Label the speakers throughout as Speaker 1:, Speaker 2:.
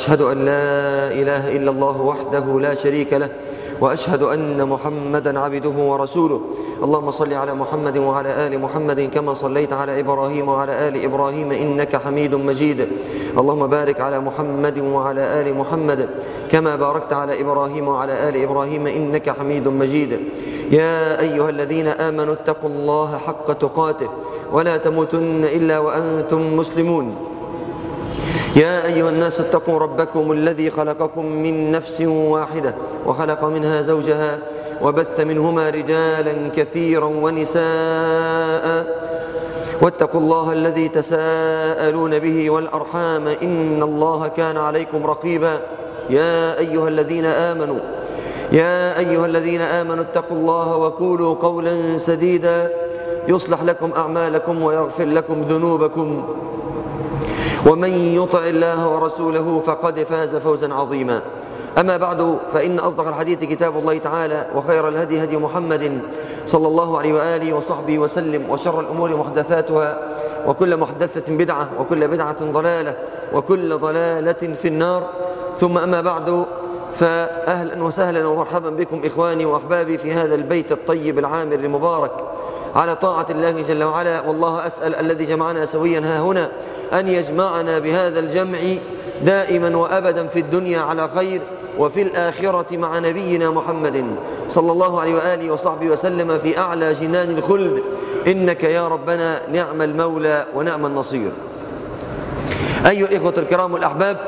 Speaker 1: وأشهد أن لا إله إلا الله وحده لا شريك له وأشهد أن محمدا عبده ورسوله اللهم صل على محمد وعلى آل محمد كما صليت على إبراهيم وعلى آل إبراهيم إنك حميد مجيد اللهم بارك على محمد وعلى آل محمد كما باركت على إبراهيم وعلى آل إبراهيم إنك حميد مجيد يا أيها الذين آمنوا اتقوا الله حق تقاته ولا تموتن إلا وأنتم مسلمون يا أيها الناس اتقوا ربكم الذي خلقكم من نفس واحدة وخلق منها زوجها وبث منهما رجالا كثيرا ونساء واتقوا الله الذي تساءلون به والأرحام إن الله كان عليكم رقيبا يا أيها الذين آمنوا يا أيها الذين آمنوا اتقوا الله وقولوا قولا سديدا يصلح لكم أعمالكم ويغفر لكم ذنوبكم ومن يطع الله ورسوله فقد فاز فوزا عظيما أما بعد فإن أصدق الحديث كتاب الله تعالى وخير الهدي هدي محمد صلى الله عليه وآله وصحبه وسلم وشر الأمور محدثاتها وكل محدثة بدعة وكل بدعة ضلالة وكل ضلالة في النار ثم أما بعد فأهلا وسهلا ومرحبا بكم إخواني وأحبابي في هذا البيت الطيب العامر المبارك على طاعة الله جل وعلا والله أسأل الذي جمعنا سويا ها هنا أن يجمعنا بهذا الجمع دائما وأبدا في الدنيا على خير وفي الآخرة مع نبينا محمد صلى الله عليه وآله وصحبه وسلم في أعلى جنان الخلد إنك يا ربنا نعم المولى ونعم النصير أيها الإخوة الكرام والأحباب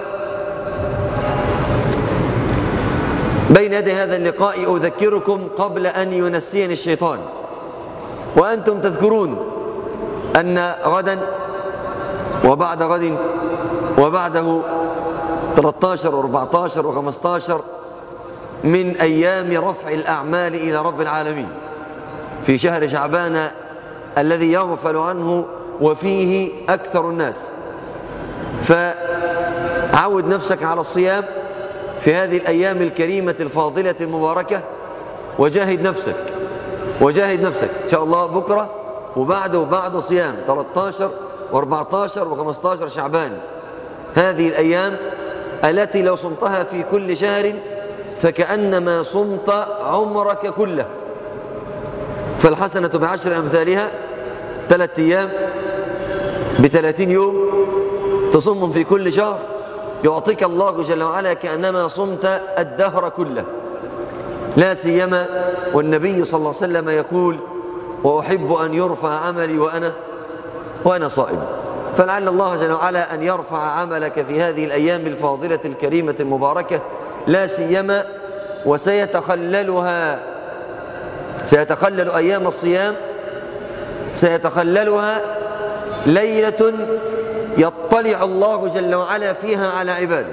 Speaker 1: بين يدي هذا اللقاء أذكركم قبل أن ينسيني الشيطان وأنتم تذكرون أن غدا وبعد غد وبعده 13 و14 و15 من أيام رفع الأعمال إلى رب العالمين في شهر شعبان الذي يغفل عنه وفيه أكثر الناس فعود نفسك على الصيام في هذه الأيام الكريمة الفاضلة المباركة وجاهد نفسك وجاهد نفسك إن شاء الله بكرة وبعده وبعده صيام 13 و14 و15 شعبان هذه الأيام التي لو صمتها في كل شهر فكأنما صمت عمرك كله فالحسنة بعشر أمثالها ثلاثة أيام بثلاثين يوم تصم في كل شهر يعطيك الله جل وعلا كأنما صمت الدهر كله لا سيما والنبي صلى الله عليه وسلم يقول وأحب أن يرفع عملي وأنا وأنا صائم فلعل الله جل وعلا أن يرفع عملك في هذه الأيام الفاضلة الكريمة المباركة لا سيما وسيتخللها سيتخلل أيام الصيام سيتخللها ليلة يطلع الله جل وعلا فيها على عباده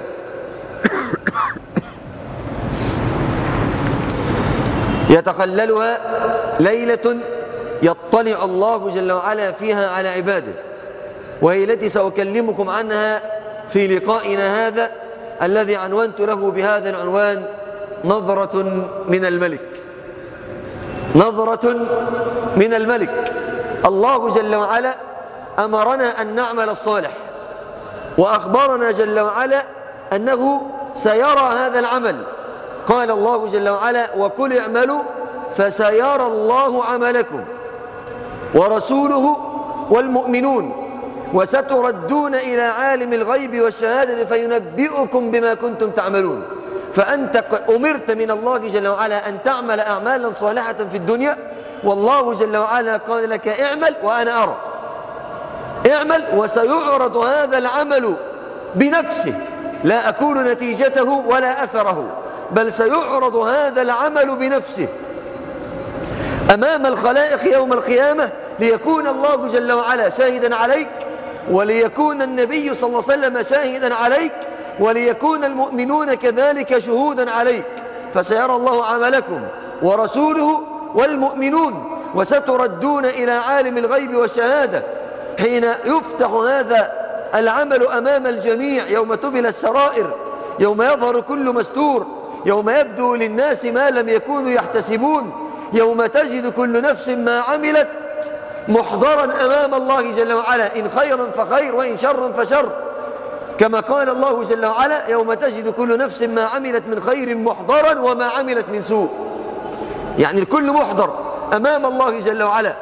Speaker 1: يتخللها ليلة يطلع الله جل وعلا فيها على عباده وهي التي سأكلمكم عنها في لقائنا هذا الذي عنونت له بهذا العنوان نظرة من الملك نظرة من الملك الله جل وعلا أمرنا أن نعمل الصالح وأخبرنا جل وعلا أنه سيرى هذا العمل قال الله جل وعلا وقل اعملوا فسيرى الله عملكم ورسوله والمؤمنون وستردون إلى عالم الغيب والشهادة فينبئكم بما كنتم تعملون فأنت أمرت من الله جل وعلا أن تعمل أعمالا صالحة في الدنيا والله جل وعلا قال لك اعمل وأنا أرى اعمل وسيعرض هذا العمل بنفسه لا أكون نتيجته ولا أثره بل سيعرض هذا العمل بنفسه أمام الخلائق يوم القيامة ليكون الله جل وعلا شاهدا عليك وليكون النبي صلى الله عليه وسلم شاهدا عليك وليكون المؤمنون كذلك شهودا عليك فسيرى الله عملكم ورسوله والمؤمنون وستردون إلى عالم الغيب والشهادة حين يفتح هذا العمل أمام الجميع يوم تبل السرائر يوم يظهر كل مستور يوم يبدو للناس ما لم يكونوا يحتسبون يوم تجد كل نفس ما عملت محضرا أمام الله جل وعلا إن خيرا فخير وإن شرا فشر كما قال الله جل وعلا يوم تجد كل نفس ما عملت من خير محضرا وما عملت من سوء يعني الكل محضر أمام الله جل وعلا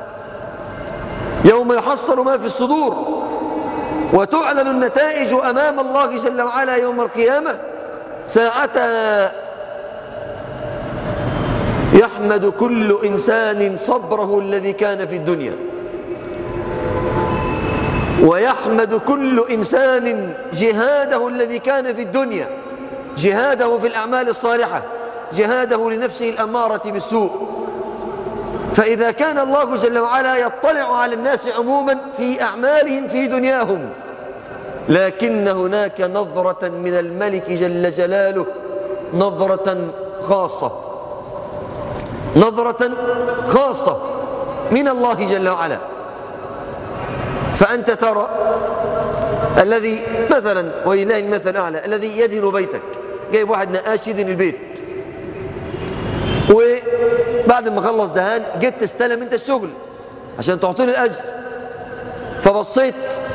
Speaker 1: يوم يحصل ما في الصدور وتعلن النتائج أمام الله جل وعلا يوم القيامة ساعتها يحمد كل إنسان صبره الذي كان في الدنيا ويحمد كل إنسان جهاده الذي كان في الدنيا جهاده في الأعمال الصالحة جهاده لنفسه الأمارة بالسوء فإذا كان الله جل وعلا يطلع على الناس عموما في أعمالهم في دنياهم لكن هناك نظرة من الملك جل جلاله نظرة خاصة نظرة خاصة من الله جل وعلا فأنت ترى الذي مثلا ولله المثل الأعلى الذي يدهن بيتك جايب واحد نقاش يدهن البيت وبعد ما خلص دهان جيت تستلم انت الشغل عشان تعطيني الأجر فبصيت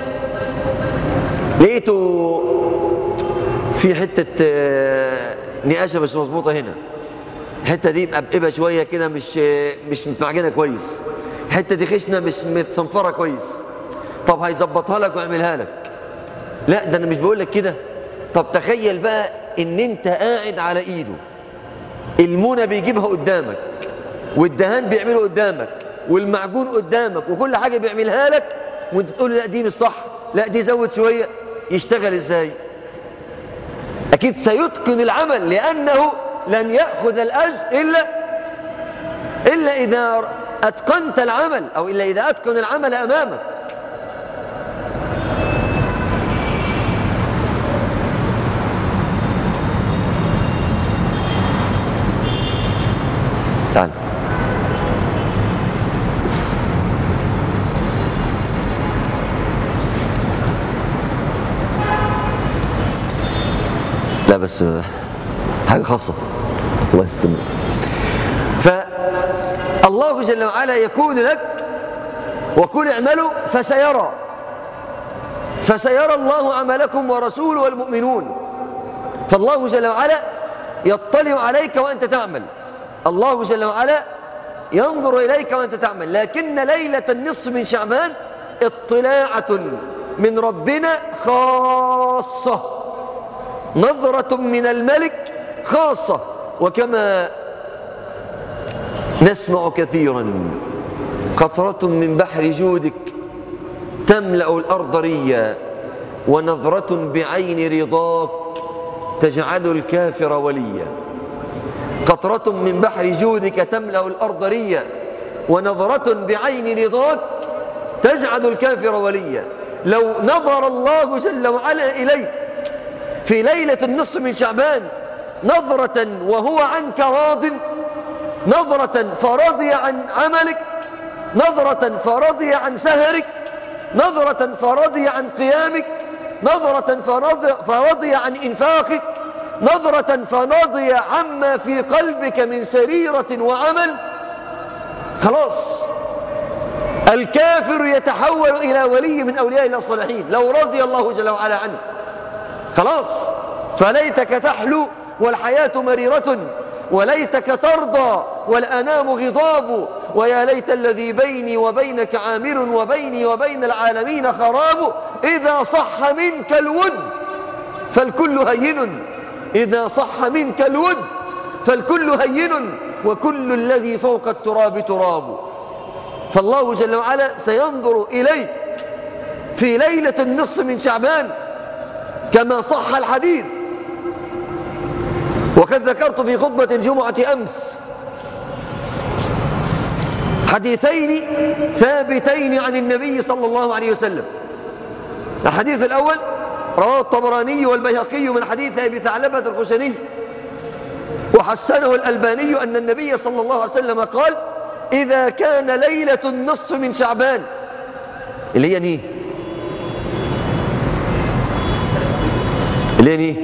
Speaker 1: لقيته في حتة آه، نقاشة مش مظبوطة هنا الحتة دي مقبقبة شوية كده مش مش متمعجنة كويس الحتة دي خشنة مش متصنفرة كويس طب هيظبطها لك ويعملها لك لا ده انا مش بقول لك كده طب تخيل بقى ان انت قاعد على ايده المونة بيجيبها قدامك والدهان بيعمله قدامك والمعجون قدامك وكل حاجة بيعملها لك وانت تقول لا دي مش صح لا دي زود شوية يشتغل ازاي اكيد سيتقن العمل لانه لن يأخذ الاجر الا الا اذا اتقنت العمل او الا اذا اتقن العمل امامك تعال لا بس حاجة خاصة الله يستمر فالله جل وعلا يكون لك وكل اعملوا فسيرى فسيرى الله عملكم ورسوله والمؤمنون فالله جل وعلا يطلع عليك وأنت تعمل الله جل وعلا ينظر إليك وأنت تعمل لكن ليلة النصف من شعبان اطلاعة من ربنا خاصة نظرة من الملك خاصة وكما نسمع كثيرا قطرة من بحر جودك تملأ الأرض ريا ونظرة بعين رضاك تجعل الكافر وليا قطرة من بحر جودك تملأ الأرض ريا ونظرة بعين رضاك تجعل الكافر وليا لو نظر الله جل وعلا إليك في ليلة النصف من شعبان نظرة وهو عنك راض نظرة فرضي عن عملك نظرة فرضي عن سهرك نظرة فرضي عن قيامك نظرة فرضي, فرضي عن إنفاقك نظرة فنضي عما في قلبك من سريرة وعمل خلاص الكافر يتحول إلى ولي من أولياء الله الصالحين لو رضي الله جل وعلا عنه خلاص فليتك تحلو والحياة مريرة وليتك ترضى والأنام غضاب ويا ليت الذي بيني وبينك عامر وبيني وبين العالمين خراب إذا صح منك الود فالكل هين إذا صح منك الود فالكل هين وكل الذي فوق التراب تراب فالله جل وعلا سينظر إليك في ليلة النصف من شعبان كما صح الحديث وقد ذكرت في خطبة الجمعة أمس حديثين ثابتين عن النبي صلى الله عليه وسلم الحديث الأول رواه الطبراني والبيهقي من حديث أبي ثعلبة الخشني وحسنه الألباني أن النبي صلى الله عليه وسلم قال إذا كان ليلة النصف من شعبان اللي هي نيه اللي هي نيه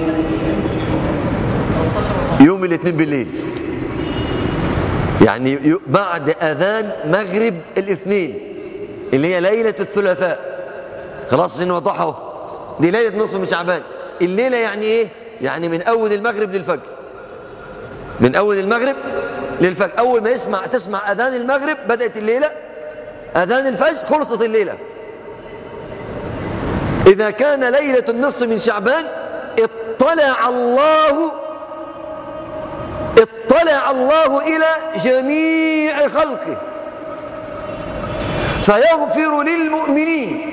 Speaker 1: يوم الاثنين بالليل يعني بعد أذان مغرب الاثنين اللي هي ليلة الثلاثاء خلاص عشان نوضحه دي ليلة نصف من شعبان الليلة يعني ايه يعني من اول المغرب للفجر من اول المغرب للفجر اول ما يسمع تسمع اذان المغرب بدأت الليلة اذان الفجر خلصت الليلة إذا كان ليلة النصف من شعبان اطلع الله اطلع الله إلى جميع خلقه فيغفر للمؤمنين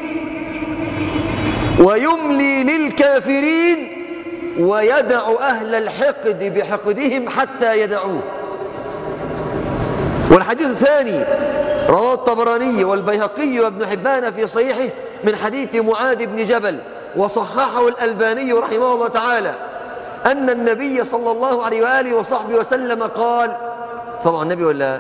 Speaker 1: ويملي للكافرين ويدع أهل الحقد بحقدهم حتى يدعوه والحديث الثاني رواه الطبراني والبيهقي وابن حبان في صحيحه من حديث معاذ بن جبل وصححه الألباني رحمه الله تعالى أن النبي صلى الله عليه وآله وصحبه وسلم قال صلى على النبي ولا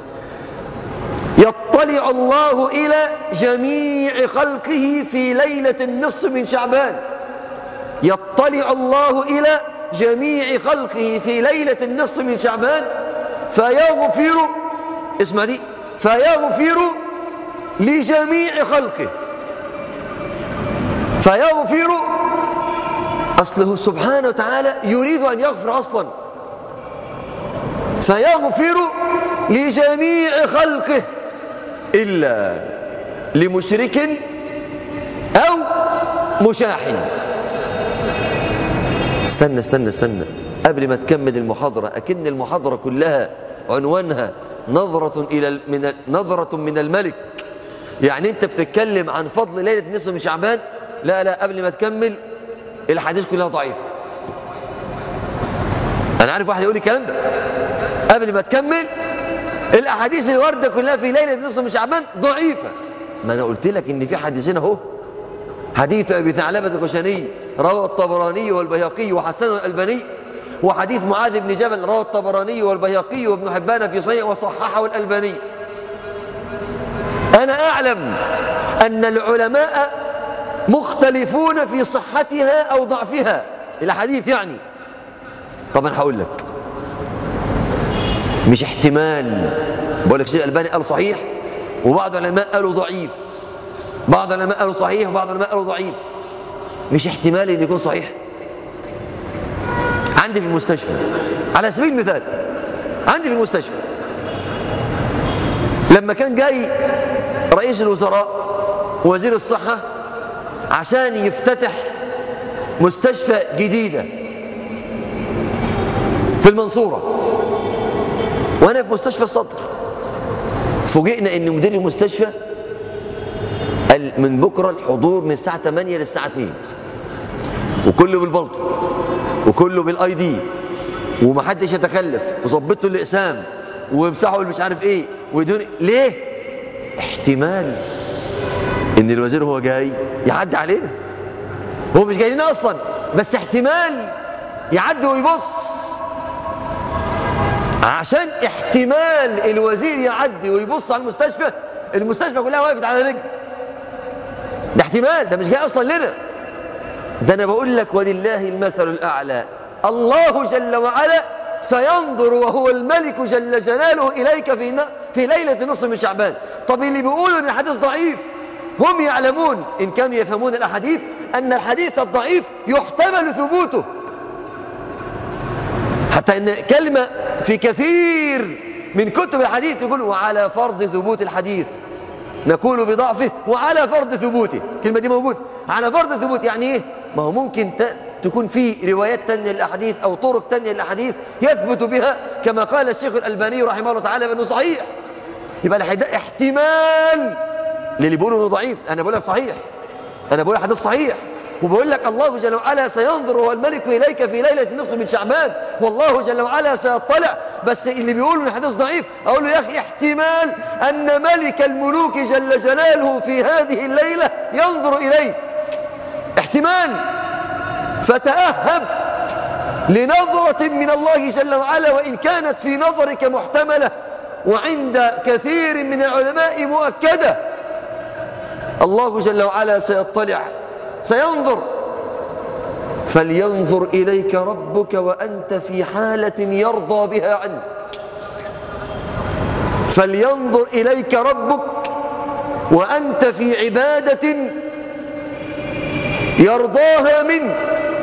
Speaker 1: يطلع الله إلى جميع خلقه في ليلة النصف من شعبان يطلع الله إلى جميع خلقه في ليلة النصف من شعبان فيغفر اسمع دي فيغفر لجميع خلقه فيغفر أصله سبحانه وتعالى يريد أن يغفر أصلا فيغفر لجميع خلقه إلا لمشرك أو مشاحن استنى استنى استنى قبل ما تكمل المحاضرة أكن المحاضرة كلها عنوانها نظرة إلى من نظرة من الملك يعني أنت بتتكلم عن فضل ليلة نصف من شعبان لا لا قبل ما تكمل الحديث كلها ضعيفة أنا عارف واحد يقول لي الكلام ده قبل ما تكمل الأحاديث الواردة كلها في ليلة نصف من شعبان ضعيفة ما أنا قلت لك إن في حديثين أهو حديث أبي ثعلبة الخشني روى الطبراني والبيهقي وحسن الألباني وحديث معاذ بن جبل روى الطبراني والبيهقي وابن حبان في صحيح وصححه الألباني أنا أعلم أن العلماء مختلفون في صحتها أو ضعفها الحديث يعني طبعا هقول لك مش احتمال بقول لك شيخ الألباني قال صحيح وبعض العلماء قالوا ضعيف بعض العلماء قالوا صحيح وبعض العلماء قالوا ضعيف مش احتمال ان يكون صحيح عندي في المستشفى على سبيل المثال عندي في المستشفى لما كان جاي رئيس الوزراء وزير الصحة عشان يفتتح مستشفى جديدة في المنصورة وأنا في مستشفى الصدر فوجئنا إن مدير المستشفى قال من بكرة الحضور من الساعة 8 للساعة 2 وكله بالبلطو وكله بالاي دي ومحدش يتخلف وظبطوا الاقسام وامسحوا اللي مش عارف ايه ودون ليه احتمال ان الوزير هو جاي يعدي علينا هو مش جاي لنا اصلا بس احتمال يعدي ويبص عشان احتمال الوزير يعدي ويبص على المستشفى المستشفى كلها وقفت على رجل ده احتمال ده مش جاي اصلا لنا ده انا بقول لك ولله المثل الاعلى الله جل وعلا سينظر وهو الملك جل جلاله اليك في في ليله نصف من شعبان طب اللي بيقولوا ان الحديث ضعيف هم يعلمون ان كانوا يفهمون الاحاديث ان الحديث الضعيف يحتمل ثبوته حتى ان كلمه في كثير من كتب الحديث تقول وعلى فرض ثبوت الحديث نقول بضعفه وعلى فرض ثبوته الكلمة دي موجود على فرض ثبوت يعني ايه ما هو ممكن تكون في روايات تانية للأحاديث أو طرق تانية للأحاديث يثبت بها كما قال الشيخ الألباني رحمه الله تعالى بأنه صحيح يبقى ده احتمال للي بيقولوا انه ضعيف أنا بقول لك صحيح أنا بقول حديث صحيح وبقول لك الله جل وعلا سينظر هو الملك إليك في ليلة نصف من شعبان والله جل وعلا سيطلع بس اللي بيقولوا ان الحديث ضعيف أقول له يا أخي احتمال أن ملك الملوك جل جلاله في هذه الليلة ينظر إليك احتمال فتأهب لنظرة من الله جل وعلا وإن كانت في نظرك محتملة وعند كثير من العلماء مؤكدة الله جل وعلا سيطلع سينظر فلينظر إليك ربك وأنت في حالة يرضى بها عنك فلينظر إليك ربك وأنت في عبادة يرضاها منك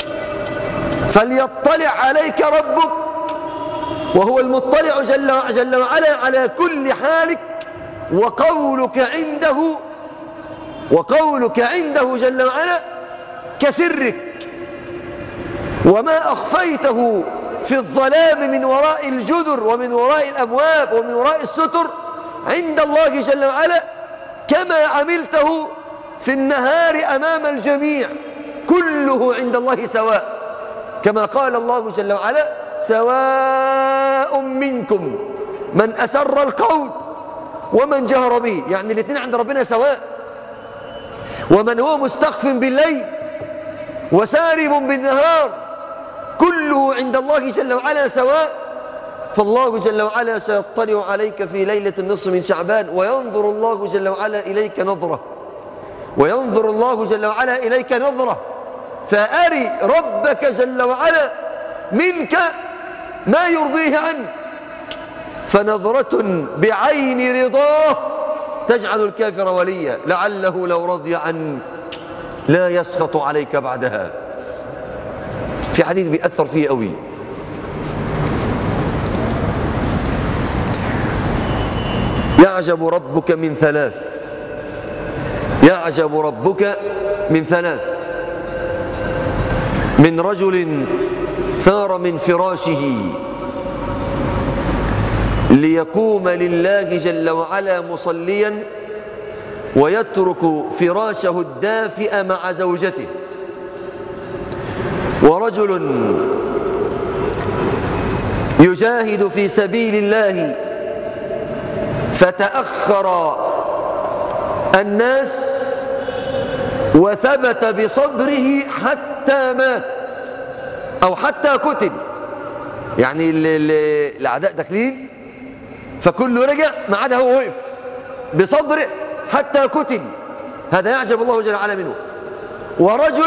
Speaker 1: فليطلع عليك ربك وهو المطلع جل, جل وعلا على كل حالك وقولك عنده وقولك عنده جل وعلا كسرك وما أخفيته في الظلام من وراء الجدر ومن وراء الأبواب ومن وراء الستر عند الله جل وعلا كما عملته في النهار أمام الجميع كله عند الله سواء كما قال الله جل وعلا سواء منكم من أسر القول ومن جهر به يعني الاثنين عند ربنا سواء ومن هو مستخف بالليل وسارب بالنهار كله عند الله جل وعلا سواء فالله جل وعلا سيطلع عليك في ليلة النصف من شعبان وينظر الله جل وعلا إليك نظرة وينظر الله جل وعلا إليك نظرة فأري ربك جل وعلا منك ما يرضيه عنك فنظرة بعين رضاه تجعل الكافر وليا لعله لو رضي عنك لا يسخط عليك بعدها في حديث بيأثر فيه قوي يعجب ربك من ثلاث يعجب ربك من ثلاث من رجل ثار من فراشه ليقوم لله جل وعلا مصليا ويترك فراشه الدافئ مع زوجته ورجل يجاهد في سبيل الله فتأخر الناس وثبت بصدره حتى مات أو حتى قتل يعني الأعداء داخلين فكله رجع ما عدا هو وقف بصدره حتى قتل هذا يعجب الله جل وعلا منه ورجل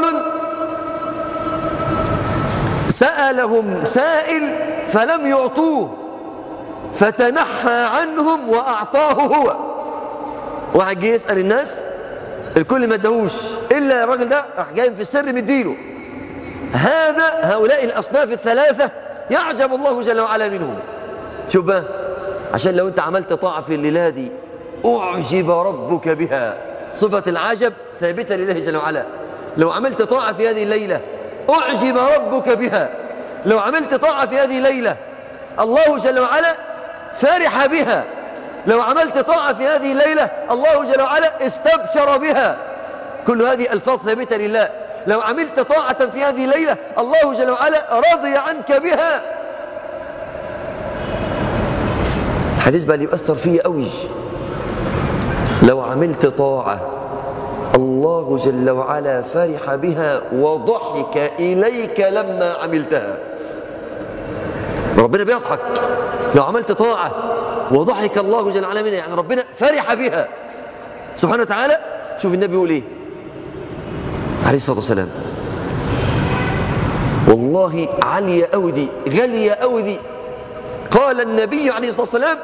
Speaker 1: سألهم سائل فلم يعطوه فتنحى عنهم وأعطاه هو واحد جه يسأل الناس الكل ما ادهوش إلا الراجل ده راح جاي في السر مديله هذا هؤلاء الأصناف الثلاثة يعجب الله جل وعلا منهم شوف بقى عشان لو انت عملت طاعة في الليلة دي أعجب ربك بها صفة العجب ثابتة لله جل وعلا لو عملت طاعة في هذه الليلة أعجب ربك بها لو عملت طاعة في هذه الليلة الله جل وعلا فرح بها لو عملت طاعة في هذه الليلة الله جل وعلا استبشر بها كل هذه ألفاظ ثابتة لله لو عملت طاعة في هذه الليلة الله جل وعلا رضي عنك بها الحديث بقى اللي يؤثر فيه قوي لو عملت طاعة الله جل وعلا فرح بها وضحك إليك لما عملتها ربنا بيضحك لو عملت طاعة وضحك الله جل وعلا منها يعني ربنا فرح بها سبحانه وتعالى شوف النبي يقول ايه عليه الصلاة والسلام والله عالية أوي دي غالية أوي دي قال النبي عليه الصلاة والسلام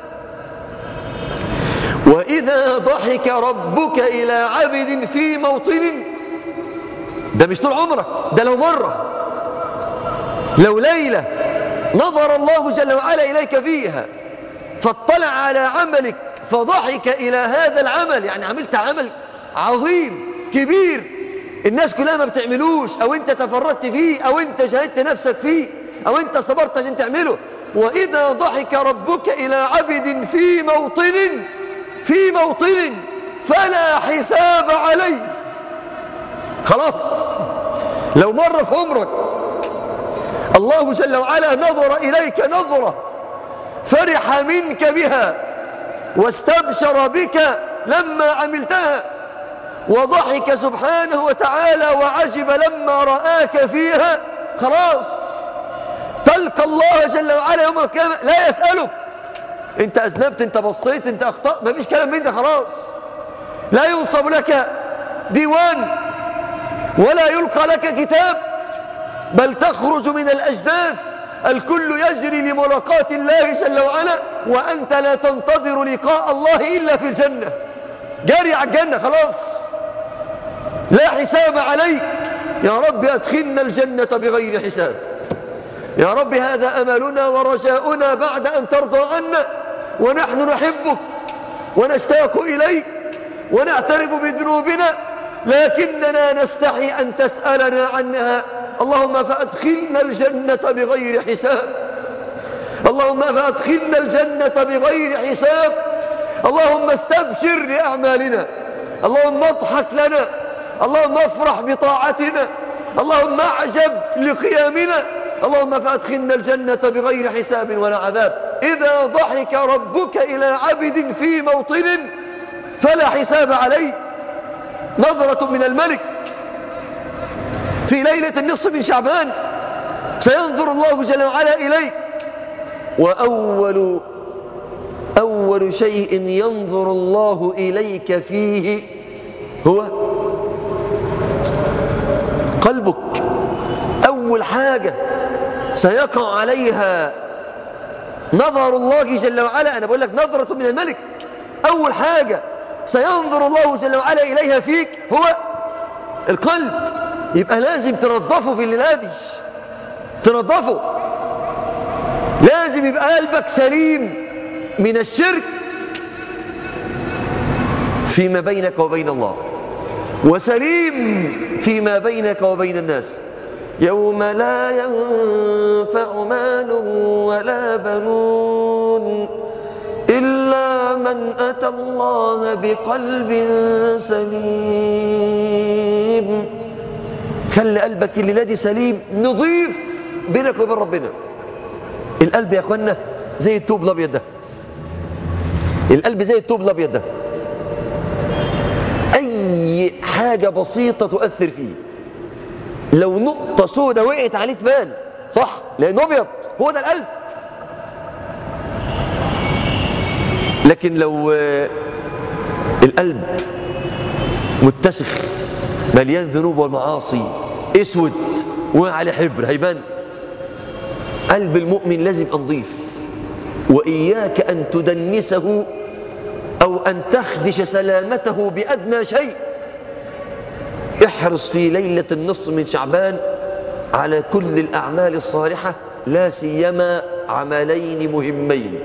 Speaker 1: وإذا ضحك ربك إلى عبد في موطن ده مش طول عمرك ده لو مرة لو ليلة نظر الله جل وعلا إليك فيها فاطلع على عملك فضحك إلى هذا العمل يعني عملت عمل عظيم كبير الناس كلها ما بتعملوش أو أنت تفردت فيه أو أنت جاهدت نفسك فيه أو أنت صبرت عشان تعمله وإذا ضحك ربك إلى عبد في موطن في موطن فلا حساب عليه خلاص لو مر في عمرك الله جل وعلا نظر إليك نظرة فرح منك بها واستبشر بك لما عملتها وضحك سبحانه وتعالى وعجب لما رآك فيها خلاص تلقى الله جل وعلا يوم القيامة لا يسألك انت أذنبت انت بصيت انت أخطأت ما فيش كلام من ده خلاص لا ينصب لك ديوان ولا يلقى لك كتاب بل تخرج من الأجداث الكل يجري لملاقاة الله جل وعلا وأنت لا تنتظر لقاء الله إلا في الجنة جاري على الجنة خلاص لا حساب عليك يا رب أدخلنا الجنة بغير حساب يا رب هذا أملنا ورجاؤنا بعد أن ترضى عنا ونحن نحبك ونشتاق إليك ونعترف بذنوبنا لكننا نستحي أن تسألنا عنها اللهم فأدخلنا الجنة بغير حساب اللهم فأدخلنا الجنة بغير حساب اللهم استبشر لأعمالنا اللهم اضحك لنا اللهم افرح بطاعتنا اللهم اعجب لقيامنا اللهم فأدخلنا الجنة بغير حساب ولا عذاب إذا ضحك ربك إلى عبد في موطن فلا حساب عليه نظرة من الملك في ليلة النصف من شعبان سينظر الله جل وعلا إليك وأول أول شيء ينظر الله إليك فيه هو قلبك أول حاجة سيقع عليها نظر الله جل وعلا أنا بقول لك نظرة من الملك أول حاجة سينظر الله جل وعلا إليها فيك هو القلب يبقى لازم تنظفه في الليلة دي تنظفه لازم يبقى قلبك سليم من الشرك فيما بينك وبين الله وسليم فيما بينك وبين الناس يوم لا ينفع مال ولا بنون إلا من أتى الله بقلب سليم خلي قلبك الليلة دي سليم نظيف بينك وبين ربنا القلب يا اخوانا زي التوب الابيض ده القلب زي التوب الابيض ده اي حاجه بسيطه تؤثر فيه لو نقطه سودة وقعت عليه تبان صح لانه ابيض هو ده القلب لكن لو القلب متسخ مليان ذنوب والمعاصي اسود وعلى حبر هيبان قلب المؤمن لازم نضيف وإياك أن تدنسه أو أن تخدش سلامته بأدنى شيء احرص في ليلة النصف من شعبان على كل الأعمال الصالحة لا سيما عملين مهمين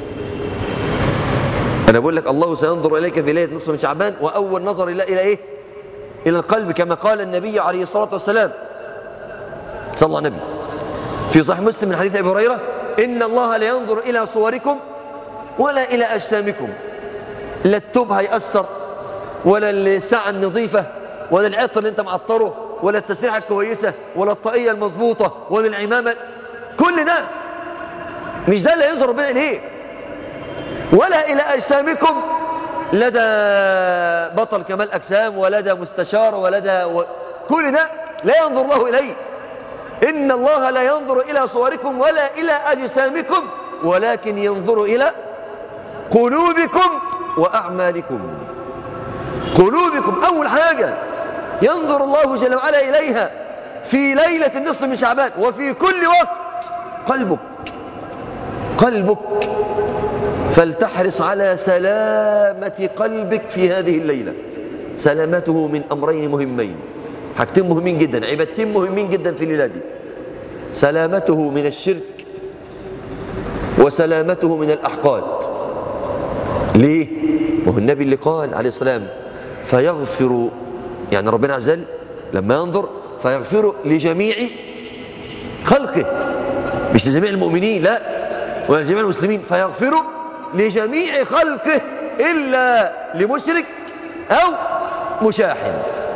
Speaker 1: أنا بقول لك الله سينظر إليك في ليلة نصف من شعبان وأول نظر إلى إلى إيه؟ إلى القلب كما قال النبي عليه الصلاة والسلام صلى الله عليه وسلم في صحيح مسلم من حديث أبي هريرة إن الله لا ينظر إلى صوركم ولا إلى أجسامكم لا التوب هيأثر ولا الساعة النظيفة ولا العطر اللي أنت معطره ولا التسريحة الكويسة ولا الطاقية المظبوطة ولا العمامة كل ده مش ده اللي ينظر ربنا إليه ولا إلى أجسامكم لدى بطل كمال أجسام ولدى مستشار ولدى و... كل ده لا ينظر الله إليه إن الله لا ينظر إلى صوركم ولا إلى أجسامكم ولكن ينظر إلى قلوبكم وأعمالكم قلوبكم أول حاجة ينظر الله جل وعلا إليها في ليلة النصف من شعبان وفي كل وقت قلبك قلبك فلتحرص على سلامة قلبك في هذه الليلة سلامته من أمرين مهمين حاجتين مهمين جدا عبادتين مهمين جدا في الليلة دي سلامته من الشرك وسلامته من الأحقاد ليه؟ وهو النبي اللي قال عليه السلام فيغفر يعني ربنا عز وجل لما ينظر فيغفر لجميع خلقه مش لجميع المؤمنين لا ولا لجميع المسلمين فيغفر لجميع خلقه إلا لمشرك أو مشاحن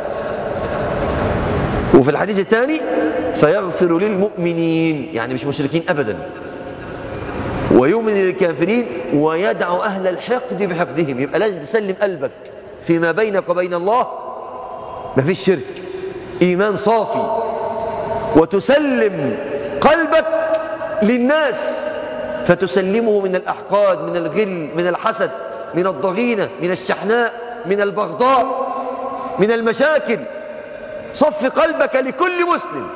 Speaker 1: وفي الحديث الثاني فيغفر للمؤمنين يعني مش مشركين أبدا ويؤمن للكافرين ويدع أهل الحقد بحقدهم يبقى لازم تسلم قلبك فيما بينك وبين الله ما فيش شرك إيمان صافي وتسلم قلبك للناس فتسلمه من الأحقاد من الغل من الحسد من الضغينة من الشحناء من البغضاء من المشاكل صف قلبك لكل مسلم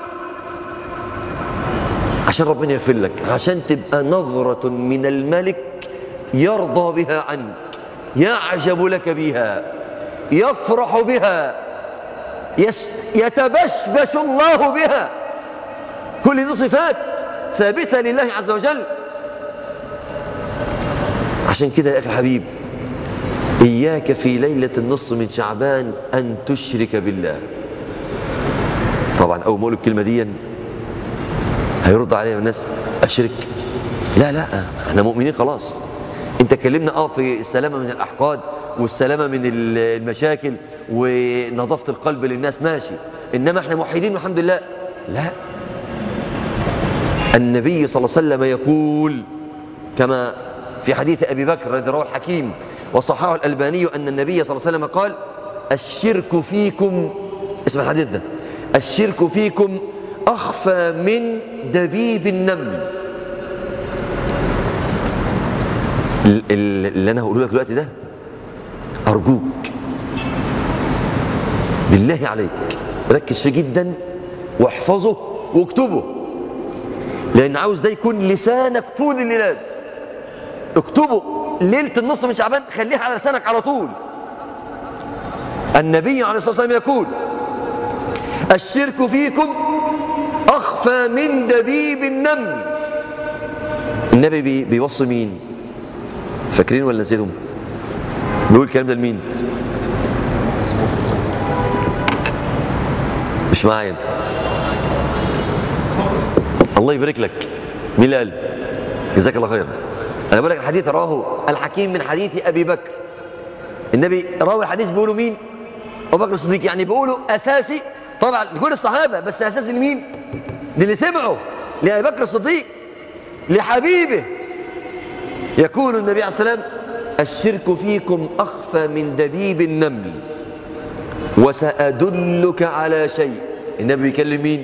Speaker 1: عشان ربنا يغفر لك عشان تبقى نظرة من الملك يرضى بها عنك يعجب لك بها يفرح بها يتبشبش الله بها كل دي صفات ثابتة لله عز وجل عشان كده يا أخي الحبيب إياك في ليلة النصف من شعبان أن تشرك بالله طبعا أول ما أقول الكلمة دي هيرد عليها الناس أشرك لا لا احنا مؤمنين خلاص انت كلمنا اه في السلامة من الأحقاد والسلامة من المشاكل ونظافة القلب للناس ماشي إنما احنا موحدين والحمد لله لا النبي صلى الله عليه وسلم يقول كما في حديث أبي بكر الذي رواه الحكيم وصححه الألباني أن النبي صلى الله عليه وسلم قال الشرك فيكم اسم الحديث ده الشرك فيكم أخفى من دبيب النمل اللي أنا هقوله لك دلوقتي ده أرجوك بالله عليك ركز فيه جدا واحفظه واكتبه لأن عاوز ده يكون لسانك طول الليلات اكتبه ليلة النصف من شعبان خليها على لسانك على طول النبي عليه الصلاة والسلام يقول الشرك فيكم أخفى من دبيب النمل النبي بي بيوصي مين فاكرين ولا نسيتهم بيقول الكلام ده لمين مش معايا انتوا الله يبارك لك مين اللي قال جزاك الله خير انا بقول لك الحديث رواه الحكيم من حديث ابي بكر النبي راوي الحديث بيقولوا مين ابو بكر الصديق يعني بيقولوا اساسي طبعا لكل الصحابه بس اساسي لمين للي سمعوا لابي بكر الصديق لحبيبه يقول النبي عليه السلام الشرك فيكم اخفى من دبيب النمل وسادلك على شيء النبي بيكلم مين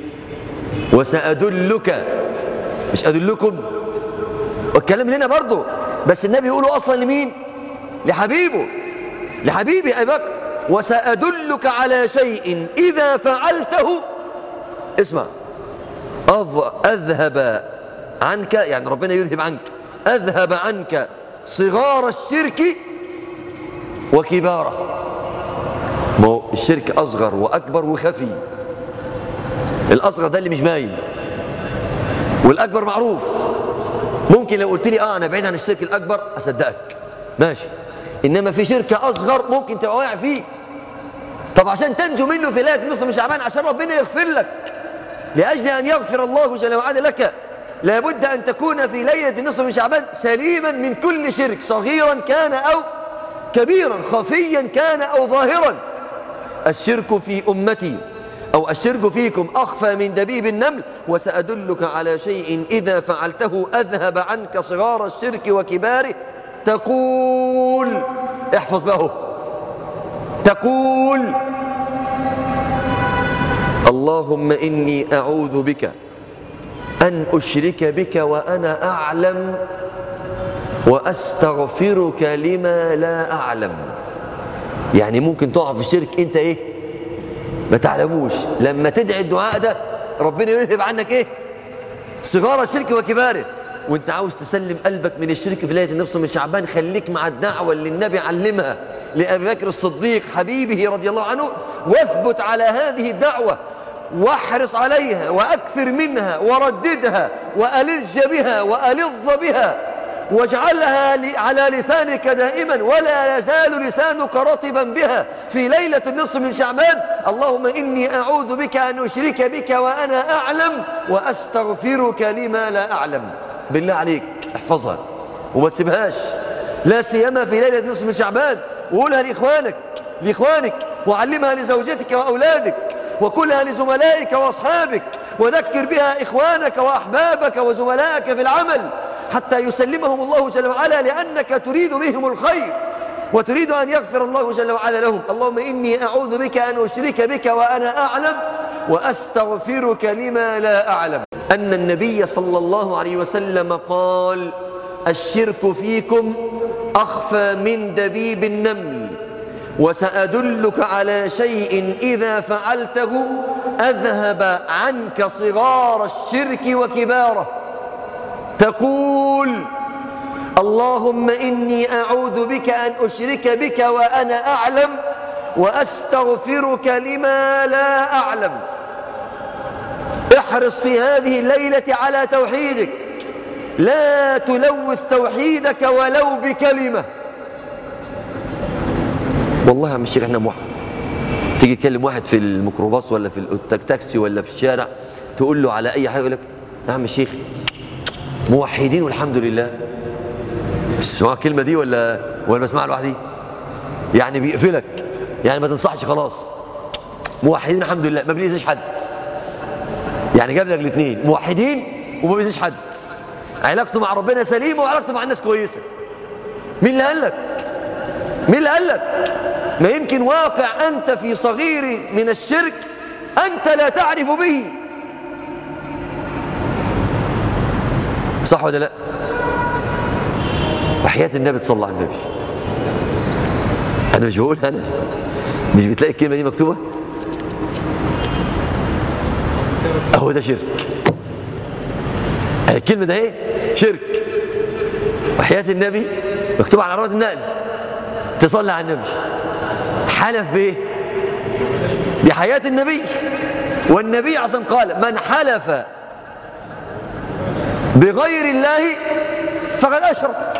Speaker 1: وسادلك مش ادلكم والكلام لنا برضه بس النبي يقوله اصلا لمين لحبيبه لحبيبي ابي بكر وسادلك على شيء اذا فعلته اسمع اذهب عنك يعني ربنا يذهب عنك اذهب عنك صغار الشرك وكباره ما هو الشرك اصغر واكبر وخفي الاصغر ده اللي مش باين والاكبر معروف ممكن لو قلت لي اه انا بعيد عن الشرك الاكبر اصدقك ماشي انما في شرك اصغر ممكن تبقى واقع فيه طب عشان تنجو منه في ليله نصف من شعبان عشان ربنا يغفر لك لاجل ان يغفر الله جل وعلا لك لابد ان تكون في ليله نصف من شعبان سليما من كل شرك صغيرا كان او كبيرا خفيا كان او ظاهرا الشرك في امتي أو الشرك فيكم أخفى من دبيب النمل وسأدلك على شيء إذا فعلته أذهب عنك صغار الشرك وكباره تقول احفظ به تقول اللهم إني أعوذ بك أن أشرك بك وأنا أعلم وأستغفرك لما لا أعلم يعني ممكن تقع في الشرك أنت إيه ما تعلموش لما تدعي الدعاء ده ربنا يذهب عنك ايه صغار الشرك وكباره وانت عاوز تسلم قلبك من الشرك في ليله النصف من شعبان خليك مع الدعوه اللي النبي علمها لابي بكر الصديق حبيبه رضي الله عنه واثبت على هذه الدعوه واحرص عليها واكثر منها ورددها والج بها والظ بها واجعلها على لسانك دائما ولا يزال لسانك رطبا بها في ليلة النصف من شعبان اللهم إني أعوذ بك أن أشرك بك وأنا أعلم وأستغفرك لما لا أعلم بالله عليك احفظها وما تسيبهاش لا سيما في ليلة نصف من شعبان وقولها لإخوانك لإخوانك وعلمها لزوجتك وأولادك وكلها لزملائك وأصحابك وذكر بها إخوانك وأحبابك وزملائك في العمل حتى يسلمهم الله جل وعلا لأنك تريد بهم الخير وتريد أن يغفر الله جل وعلا لهم اللهم إني أعوذ بك أن أشرك بك وأنا أعلم وأستغفرك لما لا أعلم أن النبي صلى الله عليه وسلم قال الشرك فيكم أخفى من دبيب النمل وسأدلك على شيء إذا فعلته أذهب عنك صغار الشرك وكباره تقول اللهم إني أعوذ بك أن أشرك بك وأنا أعلم وأستغفرك لما لا أعلم احرص في هذه الليلة على توحيدك لا تلوث توحيدك ولو بكلمة والله يا عم الشيخ احنا موحد تيجي تكلم واحد في الميكروباص ولا في التاكسي ولا في الشارع تقول له على اي حاجه يقول لك يا عم الشيخ موحدين والحمد لله بتسمع الكلمه دي ولا ولا بسمعها لوحدي يعني بيقفلك يعني ما تنصحش خلاص موحدين الحمد لله ما بيأذيش حد يعني جاب لك الاثنين موحدين وما بيأذيش حد علاقته مع ربنا سليمه وعلاقته مع الناس كويسه مين اللي قال لك مين اللي قال لك ما يمكن واقع انت في صغير من الشرك انت لا تعرف به صح ولا لا وحياة النبي تصلى على النبي انا مش بقول انا مش بتلاقي الكلمه دي مكتوبه اهو ده شرك الكلمه ده ايه شرك وحياة النبي مكتوب على عرض النقل تصلي على النبي حلف بايه بحياة النبي والنبي عصم قال من حلف بغير الله فقد أشرك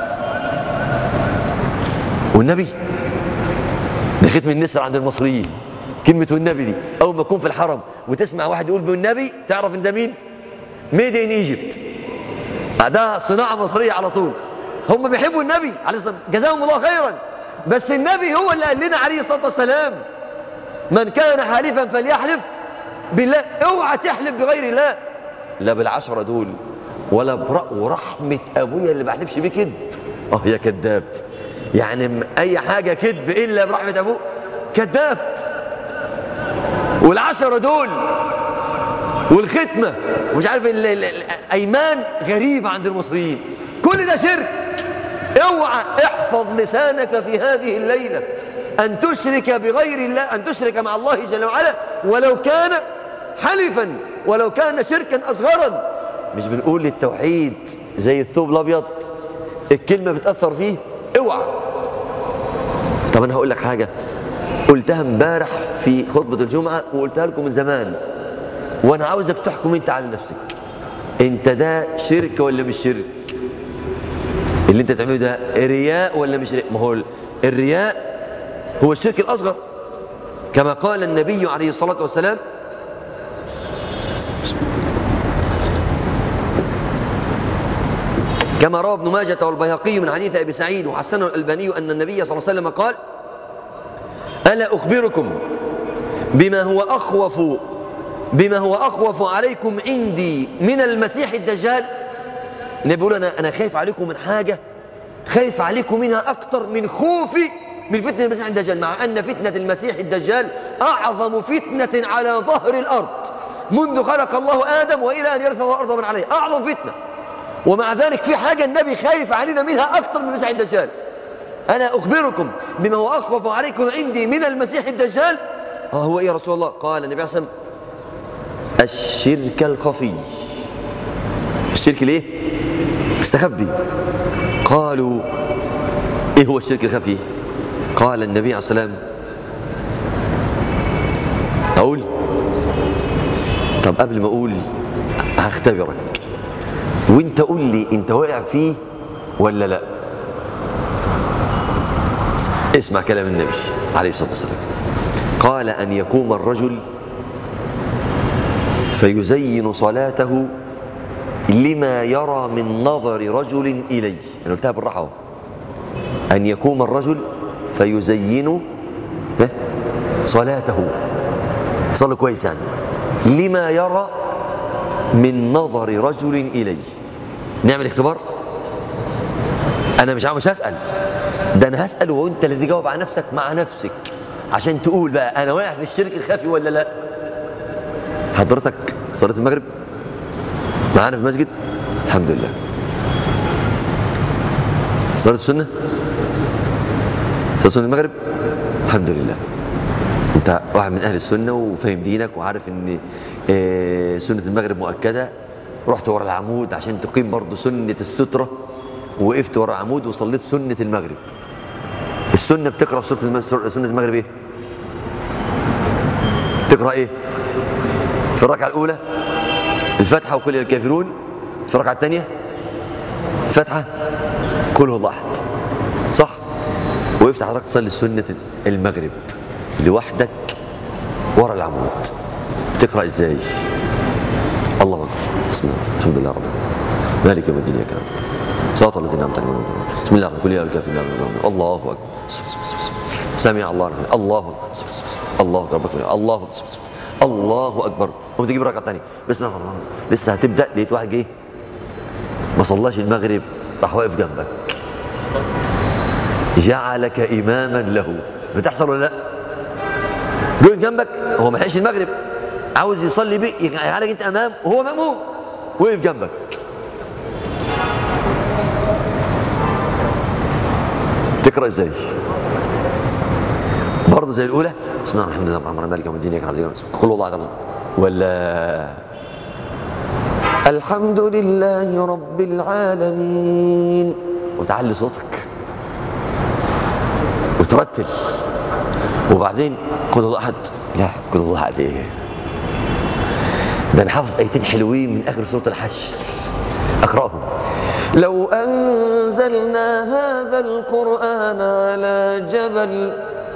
Speaker 1: والنبي ده ختم النسر عند المصريين كلمة والنبي دي أول ما تكون في الحرم وتسمع واحد يقول بالنبي تعرف إن ده مين؟ ميد إن إيجيبت ده صناعة مصرية على طول هم بيحبوا النبي عليه الصلاة جزاهم الله خيرا بس النبي هو اللي قال لنا عليه الصلاة والسلام من كان حالفا فليحلف بالله اوعى تحلف بغير الله لا بالعشرة دول ولا برأ ورحمة أبويا اللي بحلفش بيه كذب اه يا كذاب يعني أي حاجة كذب إلا برحمة أبوه كذاب والعشرة دول والختمة ومش عارف الأيمان غريبة عند المصريين كل ده شرك اوعى احفظ لسانك في هذه الليلة أن تشرك بغير الله أن تشرك مع الله جل وعلا ولو كان حلفا ولو كان شركا أصغرا مش بنقول للتوحيد زي الثوب الأبيض الكلمة بتأثر فيه اوعى طب أنا هقول لك حاجة قلتها امبارح في خطبة الجمعة وقلتها لكم من زمان وأنا عاوزك تحكم أنت على نفسك أنت ده شرك ولا مش شرك اللي أنت تعمله ده رياء ولا مش رياء ما هو الرياء هو الشرك الأصغر كما قال النبي عليه الصلاة والسلام كما روى ابن ماجة والبيهقي من حديث أبي سعيد وحسنه الألباني أن النبي صلى الله عليه وسلم قال ألا أخبركم بما هو أخوف بما هو أخوف عليكم عندي من المسيح الدجال النبي بيقول أنا أنا خايف عليكم من حاجة خايف عليكم منها أكثر من خوفي من فتنة المسيح الدجال مع أن فتنة المسيح الدجال أعظم فتنة على ظهر الأرض منذ خلق الله آدم وإلى أن يرث الله الأرض من عليه أعظم فتنة ومع ذلك في حاجة النبي خايف علينا منها أكثر من المسيح الدجال أنا أخبركم بما هو أخوف عليكم عندي من المسيح الدجال آه هو إيه يا رسول الله قال النبي عليه الصلاة الشرك الخفي الشرك ليه مستخبي قالوا إيه هو الشرك الخفي قال النبي عليه الصلاة والسلام أقول طب قبل ما أقول هختبرك وانت قول لي انت واقع فيه ولا لا اسمع كلام النبي عليه الصلاة والسلام قال أن يقوم الرجل فيزين صلاته لما يرى من نظر رجل إليه أنا قلتها بالراحة أن يقوم الرجل فيزين صلاته صلى كويس يعني لما يرى من نظر رجل إليه نعمل اختبار أنا مش مش هسأل ده أنا هسأل وأنت اللي تجاوب على نفسك مع نفسك عشان تقول بقى أنا واقع في الشرك الخفي ولا لا حضرتك صلاة المغرب معانا في مسجد الحمد لله صلاة السنة صلاة سنة المغرب الحمد لله انت واحد من اهل السنه وفاهم دينك وعارف ان آه، سنه المغرب مؤكده رحت ورا العمود عشان تقيم برضه سنه الستره وقفت ورا العمود وصليت سنه المغرب السنة بتقرأ في سورة سنة المغرب ايه تقرأ ايه في الركعة الأولى الفاتحة وكل الكافرون في الركعة الثانية الفاتحة كل هو الله أحد صح ويفتح حضرتك تصلي سنة المغرب لوحدك ورا العمود بتقرأ ازاي الله أكبر بسم الله الحمد لله رب مالك يوم الدين يا كرام صراط الذين أنعمت عليهم بسم الله كل يا الكافرين الله أكبر سمع الله رحمه الله أكبر الله أكبر الله أكبر الله أكبر قوم تجيب ركعة ثانية بسم الله الرحمن لسه هتبدأ لقيت واحد جه ما صلاش المغرب راح واقف جنبك جعلك إماما له بتحصل ولا لا؟ جوه جنبك هو ما لحقش المغرب عاوز يصلي بيه يجعلك انت امام وهو ماموم وقف جنبك تقرا ازاي برضه زي الاولى بسم الله الحمد لله الرحمن مالك يوم الدين يكرم كل الله عز ولا الحمد لله رب العالمين وتعلي صوتك وترتل وبعدين كل الله احد لا كل الله احد ايه ده انا حافظ ايتين حلوين من اخر سوره الحشر اقراهم لو انزلنا هذا القران على جبل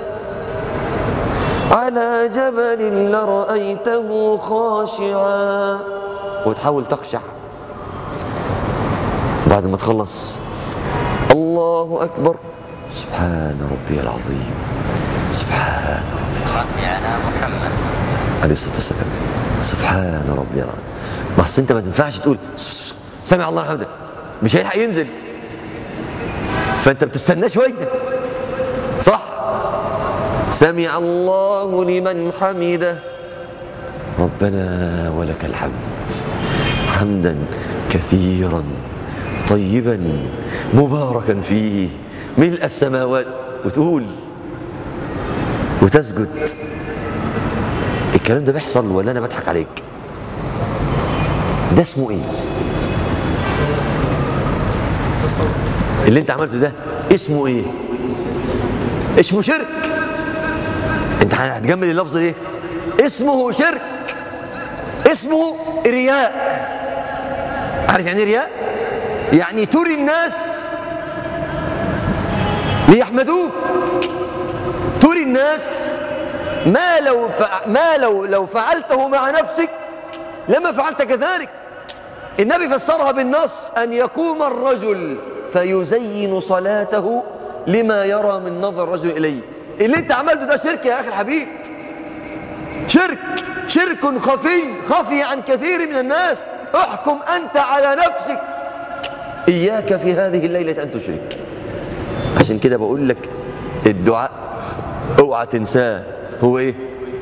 Speaker 1: على جبل لرايته خاشعا وتحاول تخشع بعد ما تخلص الله اكبر سبحان ربي العظيم سبحان ربي العظيم على محمد عليه الصلاه والسلام سبحان ربي العظيم بس انت ما تنفعش تقول سمع الله الحمد مش هيلحق ينزل فانت بتستناه شويه صح سمع الله لمن حمده ربنا ولك الحمد حمدا كثيرا طيبا مباركا فيه ملء السماوات وتقول وتسجد الكلام ده بيحصل ولا انا بضحك عليك ده اسمه ايه اللي انت عملته ده اسمه ايه اسمه شرك انت هتجمل اللفظ ليه اسمه شرك اسمه رياء عارف يعني رياء يعني تري الناس ليحمدوك تري الناس ما لو ما لو لو فعلته مع نفسك لما فعلت كذلك النبي فسرها بالنص أن يقوم الرجل فيزين صلاته لما يرى من نظر الرجل إليه اللي انت عملته ده شرك يا أخي الحبيب شرك شرك خفي خفي عن كثير من الناس احكم أنت على نفسك إياك في هذه الليلة أن تشرك عشان كده بقول لك الدعاء اوعى تنساه هو ايه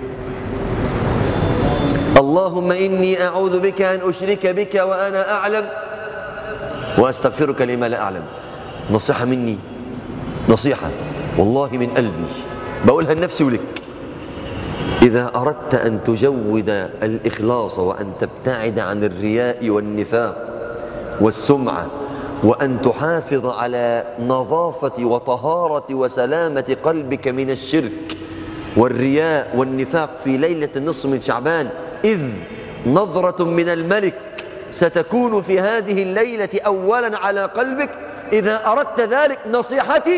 Speaker 1: اللهم إني أعوذ بك أن أشرك بك وأنا أعلم وأستغفرك لما لا أعلم نصيحة مني نصيحة والله من قلبي بقولها لنفسي ولك إذا أردت أن تجود الإخلاص وأن تبتعد عن الرياء والنفاق والسمعة وأن تحافظ على نظافة وطهارة وسلامة قلبك من الشرك والرياء والنفاق في ليلة النصف من شعبان إذ نظرة من الملك ستكون في هذه الليلة أولا على قلبك إذا أردت ذلك نصيحتي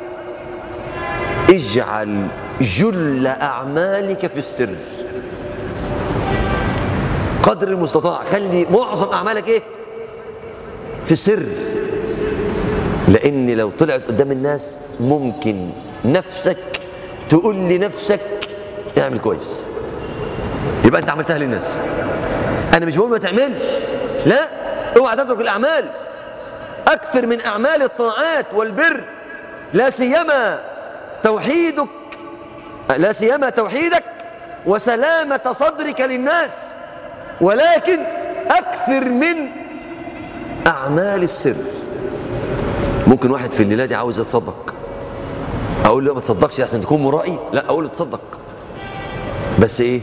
Speaker 1: اجعل جل أعمالك في السر قدر المستطاع خلي معظم أعمالك إيه في السر لأن لو طلعت قدام الناس ممكن نفسك تقول لنفسك اعمل كويس يبقى انت عملتها للناس انا مش بقول ما تعملش لا اوعى تترك الاعمال اكثر من اعمال الطاعات والبر لا سيما توحيدك لا سيما توحيدك وسلامة صدرك للناس ولكن أكثر من أعمال السر ممكن واحد في الليلة دي عاوز يتصدق أقول له ما تصدقش عشان تكون مرائي لا أقول له تصدق بس إيه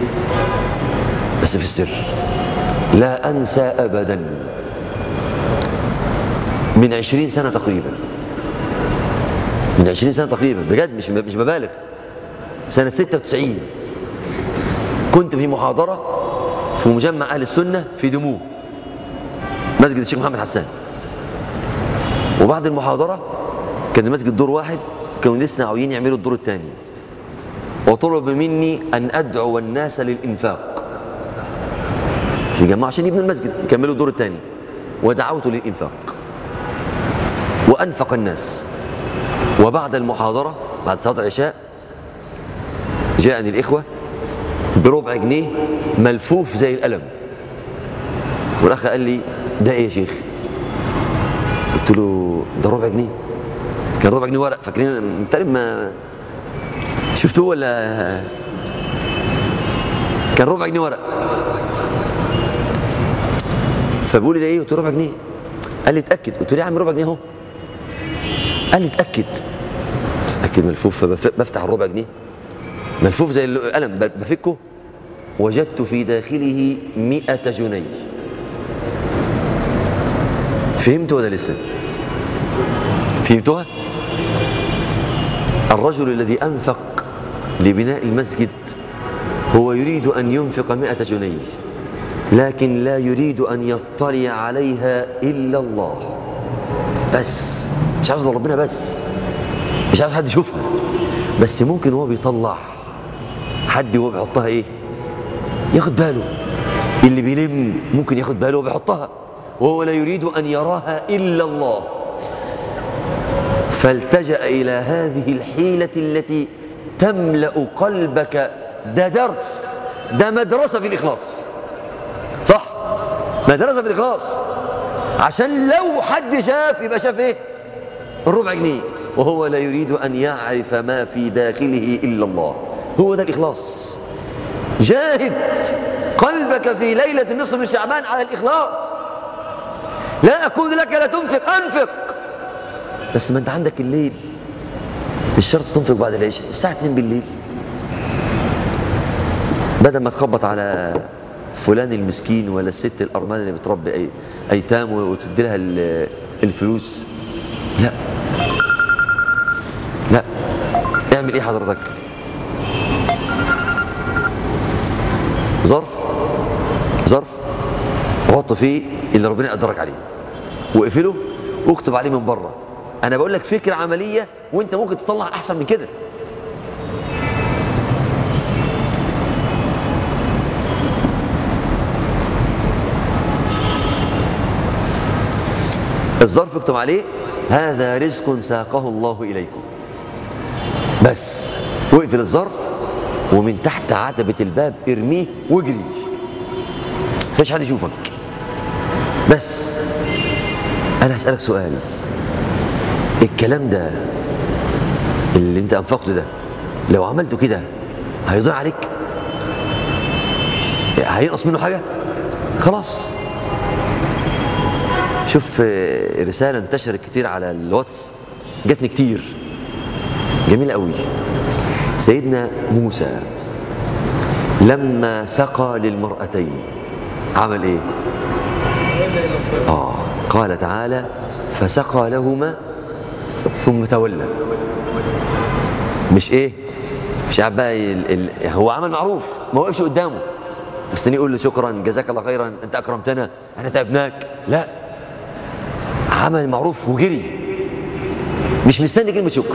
Speaker 1: بس في السر لا أنسى أبدا من عشرين سنة تقريبا من 20 سنة تقريبا بجد مش مش ببالغ سنة 96 كنت في محاضرة في مجمع أهل السنة في دموع مسجد الشيخ محمد حسان وبعد المحاضرة كان المسجد دور واحد كانوا لسه ناويين يعملوا الدور الثاني وطلب مني أن أدعو الناس للإنفاق في جماعة عشان يبنوا المسجد يكملوا الدور الثاني ودعوت للإنفاق وأنفق الناس وبعد المحاضرة بعد صلاة العشاء جاءني الإخوة بربع جنيه ملفوف زي القلم والأخ قال لي ده إيه يا شيخ قلت له ده ربع جنيه كان ربع جنيه ورق فاكرين تقريبا ما شفتوه ولا كان ربع جنيه ورق فبقول لي ده ايه قلت له ربع جنيه قال لي اتاكد قلت له يا عم ربع جنيه اهو قال لي اتاكد اتاكد ملفوف فبفتح الربع جنيه ملفوف زي القلم بفكه وجدت في داخله مئة جنيه فهمت ولا لسه فهمتها الرجل الذي أنفق لبناء المسجد هو يريد أن ينفق مئة جنيه لكن لا يريد أن يطلع عليها إلا الله بس مش عاوز ربنا بس مش عاوز حد يشوفها بس ممكن هو بيطلع حد وهو بيحطها ايه ياخد باله اللي بيلم ممكن ياخد باله وبيحطها وهو لا يريد أن يراها إلا الله فالتجأ إلى هذه الحيلة التي تملأ قلبك ده درس ده مدرسة في الإخلاص صح مدرسة في الإخلاص عشان لو حد شاف يبقى شاف إيه الربع جنيه وهو لا يريد أن يعرف ما في داخله إلا الله هو ده الإخلاص جاهد قلبك في ليلة النصف من شعبان على الإخلاص لا أقول لك لا تنفق أنفق بس ما أنت عندك الليل مش شرط تنفق بعد العشاء الساعة 2 بالليل بدل ما تخبط على فلان المسكين ولا الست الأرملة اللي بتربي أي أيتام وتدي لها الفلوس لا لا اعمل ايه حضرتك ظرف ظرف وحط فيه اللي ربنا يقدرك عليه واقفله واكتب عليه من بره انا بقول لك فكره عمليه وانت ممكن تطلع احسن من كده الظرف اكتب عليه هذا رزق ساقه الله إليكم بس واقفل الظرف ومن تحت عتبة الباب ارميه واجري مفيش حد يشوفك بس أنا هسألك سؤال الكلام ده اللي انت أنفقته ده لو عملته كده هيضيع عليك هينقص منه حاجة خلاص شوف رسالة انتشرت كتير على الواتس جاتني كتير جميلة قوي سيدنا موسى لما سقى للمرأتين عمل ايه آه قال تعالى فسقى لهما ثم تولى مش ايه مش قاعد بقى ال... ال... هو عمل معروف ما وقفش قدامه مستني يقول له شكرا جزاك الله خيرا انت اكرمتنا احنا تعبناك لا عمل معروف وجري مش مستني كلمة شكر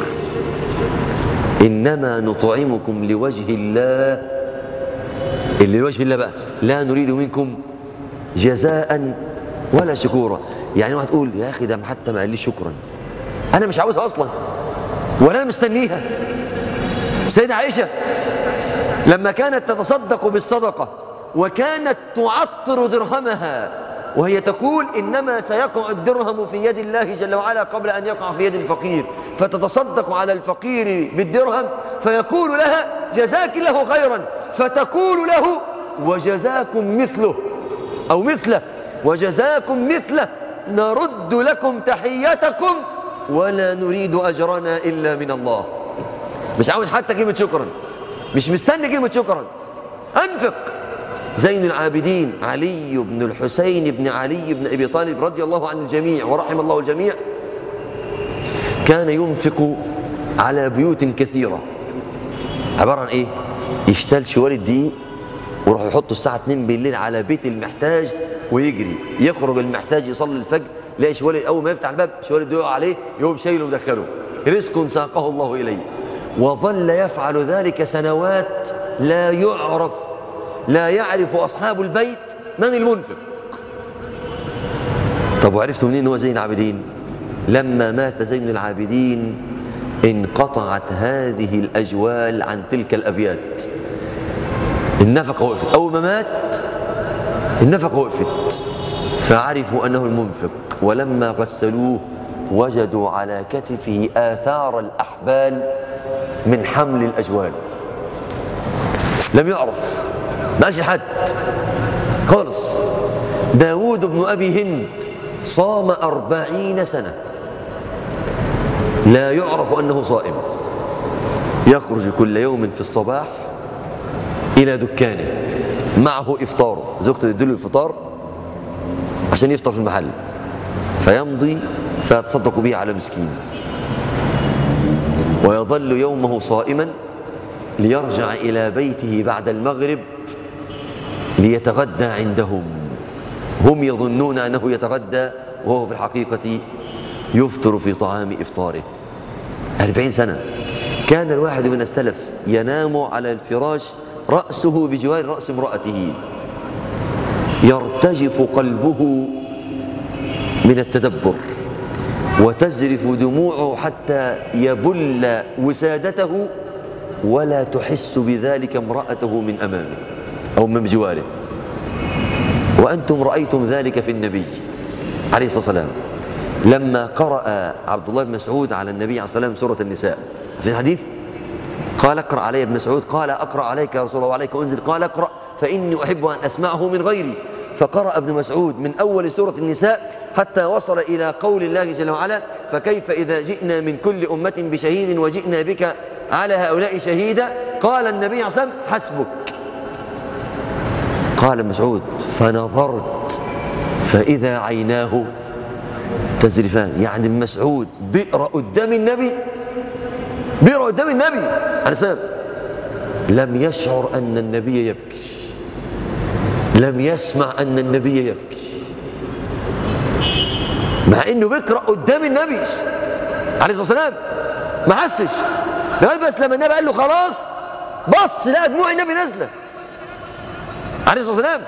Speaker 1: إنما نطعمكم لوجه الله اللي لوجه الله بقى لا نريد منكم جزاء ولا شكورا يعني واحد تقول يا أخي ده حتى ما قال لي شكرا أنا مش عاوزها أصلا ولا مستنيها السيدة عائشة لما كانت تتصدق بالصدقة وكانت تعطر درهمها وهي تقول إنما سيقع الدرهم في يد الله جل وعلا قبل أن يقع في يد الفقير فتتصدق على الفقير بالدرهم فيقول لها جزاك الله خيرا فتقول له وجزاكم مثله أو مثله وجزاكم مثله نرد لكم تحيتكم ولا نريد أجرنا إلا من الله مش عاوز حتى كلمة شكرا مش مستني كلمة شكرا أنفق زين العابدين علي بن الحسين بن علي بن أبي طالب رضي الله عن الجميع ورحم الله الجميع كان ينفق على بيوت كثيرة عبارة عن إيه يشتل شوال الدقيق ويروح يحطه الساعة 2 بالليل على بيت المحتاج ويجري يخرج المحتاج يصلي الفجر يلاقي شوال أول ما يفتح الباب شوال الدقيق عليه يقوم شايله ومدخله رزق ساقه الله إليه وظل يفعل ذلك سنوات لا يعرف لا يعرف أصحاب البيت من المنفق طب وعرفتوا منين هو زين العابدين لما مات زين العابدين انقطعت هذه الأجوال عن تلك الأبيات النفقة وقفت أول ما مات النفقة وقفت فعرفوا أنه المنفق ولما غسلوه وجدوا على كتفه آثار الأحبال من حمل الأجوال لم يعرف ما قالش حد خالص داود بن أبي هند صام أربعين سنة لا يعرف أنه صائم يخرج كل يوم في الصباح إلى دكانه معه إفطاره زوجته تدله الفطار عشان يفطر في المحل فيمضي فيتصدق به على مسكين ويظل يومه صائما ليرجع إلى بيته بعد المغرب ليتغدى عندهم هم يظنون أنه يتغدى وهو في الحقيقة يفطر في طعام إفطاره أربعين سنة كان الواحد من السلف ينام على الفراش رأسه بجوار رأس امرأته يرتجف قلبه من التدبر وتزرف دموعه حتى يبل وسادته ولا تحس بذلك امرأته من أمامه أو من جواره وأنتم رأيتم ذلك في النبي عليه الصلاة والسلام لما قرأ عبد الله بن مسعود على النبي عليه الصلاة والسلام سورة النساء في الحديث قال اقرأ علي ابن مسعود قال أقرأ عليك يا رسول الله وعليك أنزل قال اقرأ فإني أحب أن أسمعه من غيري فقرأ ابن مسعود من أول سورة النساء حتى وصل إلى قول الله جل وعلا فكيف إذا جئنا من كل أمة بشهيد وجئنا بك على هؤلاء شهيدا قال النبي عليه الصلاة والسلام حسبك قال مسعود فنظرت فإذا عيناه تزرفان يعني مسعود بئر قدام النبي بئر قدام النبي عليه السلام لم يشعر أن النبي يبكي لم يسمع أن النبي يبكي مع أنه بيقرأ قدام النبي عليه الصلاة والسلام ما حسش لغاية بس لما النبي قال له خلاص بص لقى دموع النبي نازلة عليه الصلاة والسلام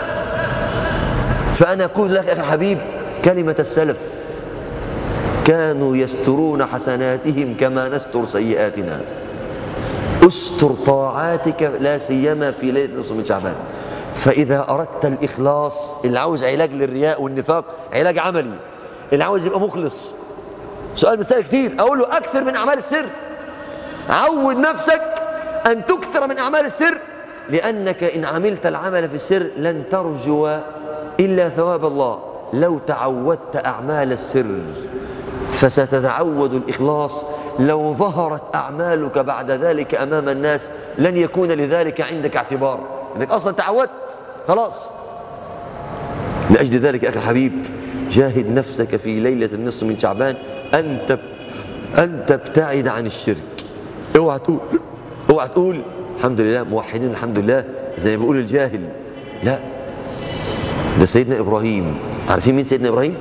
Speaker 1: فأنا أقول لك أخي الحبيب كلمة السلف كانوا يسترون حسناتهم كما نستر سيئاتنا استر طاعاتك لا سيما في ليلة نصف من شعبان فإذا أردت الإخلاص اللي عاوز علاج للرياء والنفاق علاج عملي اللي عاوز يبقى مخلص سؤال بتسأل كتير أقول له أكثر من أعمال السر عود نفسك أن تكثر من أعمال السر لأنك إن عملت العمل في السر لن ترجو إلا ثواب الله لو تعودت أعمال السر فستتعود الإخلاص لو ظهرت أعمالك بعد ذلك أمام الناس لن يكون لذلك عندك اعتبار انك اصلا تعودت خلاص لاجل ذلك اخي الحبيب جاهد نفسك في ليله النصف من شعبان ان تب ان تبتعد عن الشرك اوعى تقول اوعى تقول الحمد لله موحدين الحمد لله زي ما بيقول الجاهل لا ده سيدنا ابراهيم عارفين مين سيدنا ابراهيم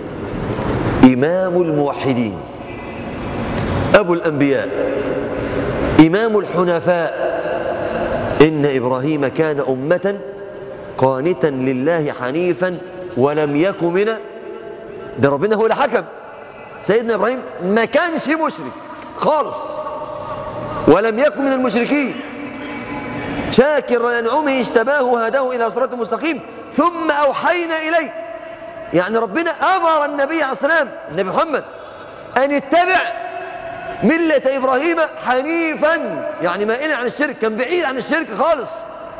Speaker 1: امام الموحدين ابو الانبياء امام الحنفاء إن إبراهيم كان أمة قانتا لله حنيفا ولم يك من ده ربنا هو اللي حكم سيدنا إبراهيم ما كانش مشرك خالص ولم يكن من المشركين شاكر لأنعمه اجتباه وهداه إلى صراط مستقيم ثم أوحينا إليه يعني ربنا أمر النبي عليه الصلاة والسلام النبي محمد أن اتبع ملة إبراهيم حنيفا يعني مائلا عن الشرك كان بعيد عن الشرك خالص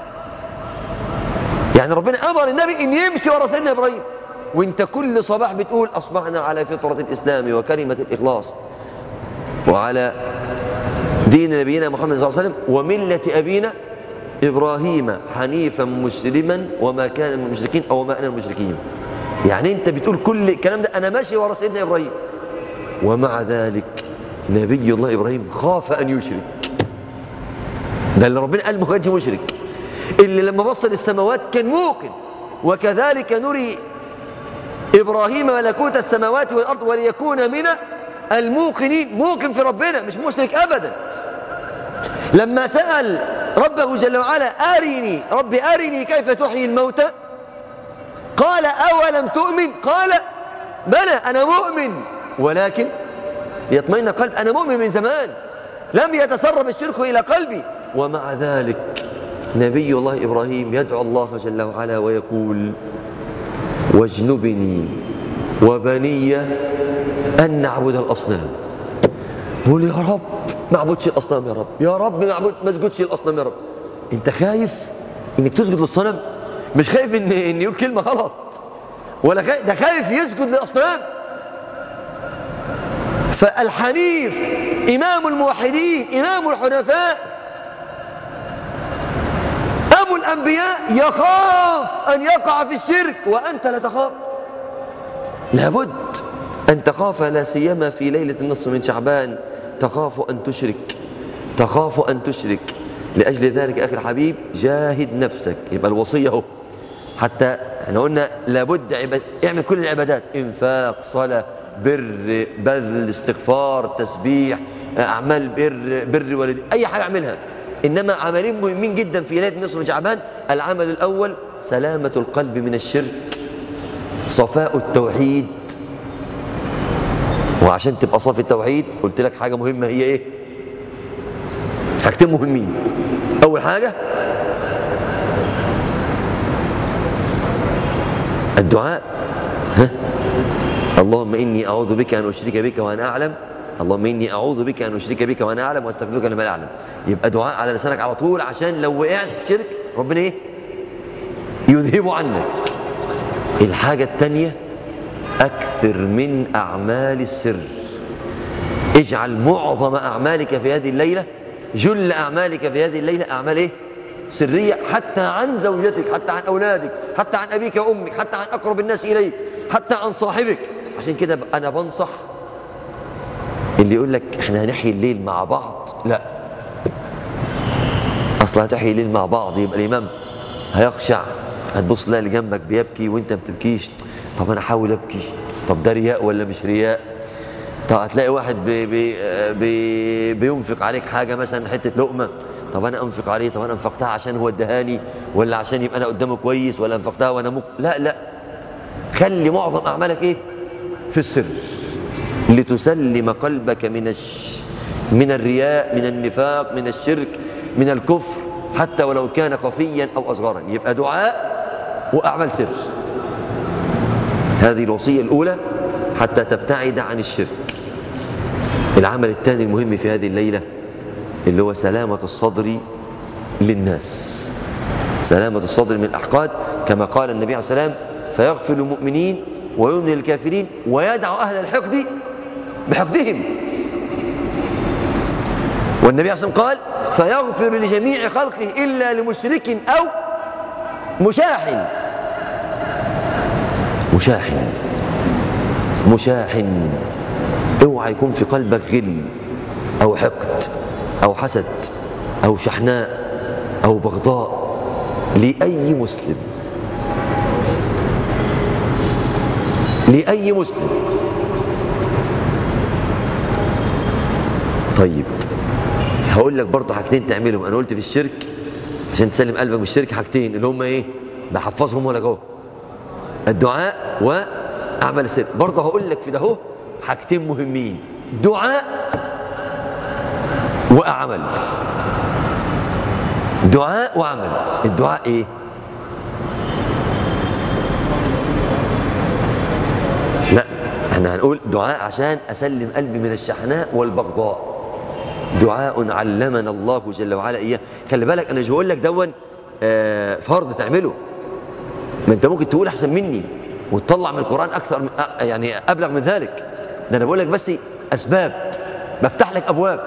Speaker 1: يعني ربنا أمر النبي إن يمشي ورا سيدنا إبراهيم وانت كل صباح بتقول أصبحنا على فطرة الإسلام وكلمة الإخلاص وعلى دين نبينا محمد صلى الله عليه وسلم وملة أبينا إبراهيم حنيفا مسلما وما كان من المشركين أو ما أنا المشركين يعني أنت بتقول كل الكلام ده أنا ماشي ورا سيدنا إبراهيم ومع ذلك نبي الله إبراهيم خاف أن يشرك ده اللي ربنا قال ما كانش مشرك اللي لما بص للسماوات كان موقن وكذلك نري إبراهيم ملكوت السماوات والأرض وليكون من الموقنين موقن في ربنا مش مشرك أبدا لما سأل ربه جل وعلا أرني ربي أرني كيف تحيي الموتى قال أولم تؤمن قال بلى أنا مؤمن ولكن ليطمئن قلب أنا مؤمن من زمان لم يتسرب الشرك إلى قلبي ومع ذلك نبي الله إبراهيم يدعو الله جل وعلا ويقول واجنبني وبني أن نعبد الأصنام قول يا رب ما اعبدش الأصنام يا رب يا رب ما اعبد ما اسجدش الأصنام يا رب أنت خايف إنك تسجد للصنم مش خايف إن إن يقول كلمة غلط ولا خايف ده خايف يسجد للأصنام فالحنيف إمام الموحدين إمام الحنفاء أبو الأنبياء يخاف أن يقع في الشرك وأنت لا تخاف لابد أن تخاف لا سيما في ليلة النصف من شعبان تخاف أن تشرك تخاف أن تشرك لأجل ذلك أخي الحبيب جاهد نفسك يبقى الوصية هو حتى احنا قلنا لابد عباد اعمل كل العبادات انفاق صلاة بر بذل استغفار تسبيح اعمال بر بر والدي اي حاجه اعملها انما عملين مهمين جدا في ليله نصف شعبان العمل الاول سلامه القلب من الشرك صفاء التوحيد وعشان تبقى صافي التوحيد قلت لك حاجه مهمه هي ايه حاجتين مهمين اول حاجه الدعاء ها اللهم إني أعوذ بك أن أشرك بك وأنا أعلم اللهم إني أعوذ بك أن أشرك بك وأنا أعلم وأستغفرك لما لا أعلم يبقى دعاء على لسانك على طول عشان لو وقعت في شرك ربنا إيه يذهب عنك الحاجة الثانية أكثر من أعمال السر اجعل معظم أعمالك في هذه الليلة جل أعمالك في هذه الليلة أعمال إيه سرية حتى عن زوجتك حتى عن أولادك حتى عن أبيك وأمك حتى عن أقرب الناس إليك حتى عن صاحبك عشان كده أنا بنصح اللي يقول لك احنا هنحيي الليل مع بعض لا أصلا هتحيي الليل مع بعض يبقى الإمام هيخشع هتبص تلاقي اللي جنبك بيبكي وانت ما بتبكيش طب انا احاول ابكي طب ده رياء ولا مش رياء طب هتلاقي واحد بي بي بي بينفق عليك حاجه مثلا حته لقمه طب انا انفق عليه طب انا انفقتها عشان هو ادهاني ولا عشان يبقى انا قدامه كويس ولا انفقتها وانا مخ لا لا خلي معظم اعمالك ايه في السر لتسلم قلبك من الش من الرياء من النفاق من الشرك من الكفر حتى ولو كان خفيا او اصغرا يبقى دعاء واعمال سر هذه الوصيه الاولى حتى تبتعد عن الشرك العمل الثاني المهم في هذه الليله اللي هو سلامه الصدر للناس سلامه الصدر من الاحقاد كما قال النبي عليه الصلاه والسلام فيغفر المؤمنين ويمني الكافرين ويدع اهل الحقد بحقدهم والنبي عليه الصلاه والسلام قال فيغفر لجميع خلقه الا لمشرك او مشاحن مشاحن مشاحن اوعى يكون في قلبك غل او حقد او حسد او شحناء او بغضاء لاي مسلم لاي مسلم طيب هقول لك برضه حاجتين تعملهم انا قلت في الشرك عشان تسلم قلبك من الشرك حاجتين اللي هم ايه بحفظهم ولا جوه الدعاء واعمال السر برضه هقول لك في ده اهو حاجتين مهمين دعاء واعمل دعاء وعمل الدعاء ايه لا احنا هنقول دعاء عشان اسلم قلبي من الشحناء والبغضاء دعاء علمنا الله جل وعلا اياه خلي بالك انا مش بقول لك دون آه فرض تعمله ما انت ممكن تقول احسن مني وتطلع من القران اكثر من آه يعني ابلغ من ذلك ده انا بقول لك بس اسباب بفتح لك ابواب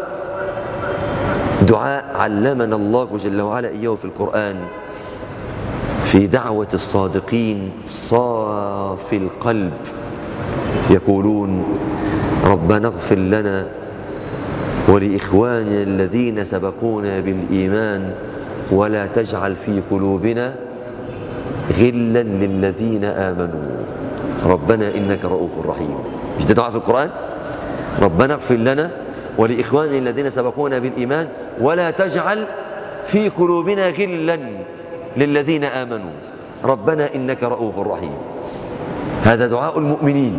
Speaker 1: دعاء علمنا الله جل وعلا اياه في القران في دعوه الصادقين صافي القلب يقولون ربنا اغفر لنا ولإخواننا الذين سبقونا بالإيمان ولا تجعل في قلوبنا غلا للذين آمنوا ربنا إنك رؤوف رحيم مش ده دعاء في القرآن ربنا اغفر لنا ولإخواننا الذين سبقونا بالإيمان ولا تجعل في قلوبنا غلا للذين آمنوا ربنا إنك رؤوف رحيم هذا دعاء المؤمنين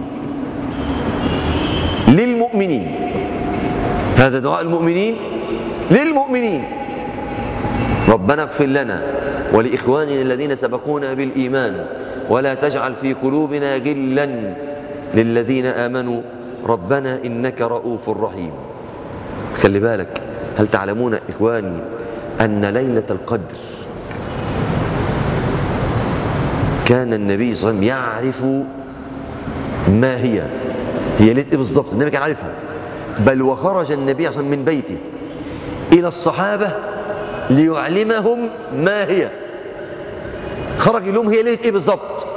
Speaker 1: للمؤمنين هذا دعاء المؤمنين للمؤمنين ربنا اغفر لنا ولإخواننا الذين سبقونا بالإيمان ولا تجعل في قلوبنا غلا للذين آمنوا ربنا إنك رؤوف رحيم خلي بالك هل تعلمون إخواني أن ليلة القدر كان النبي صلى الله عليه وسلم يعرف ما هي هي ليلة إيه بالظبط النبي كان عارفها بل وخرج النبي صلى الله عليه وسلم من بيته إلى الصحابة ليعلمهم ما هي خرج لهم هي ليلة إيه بالظبط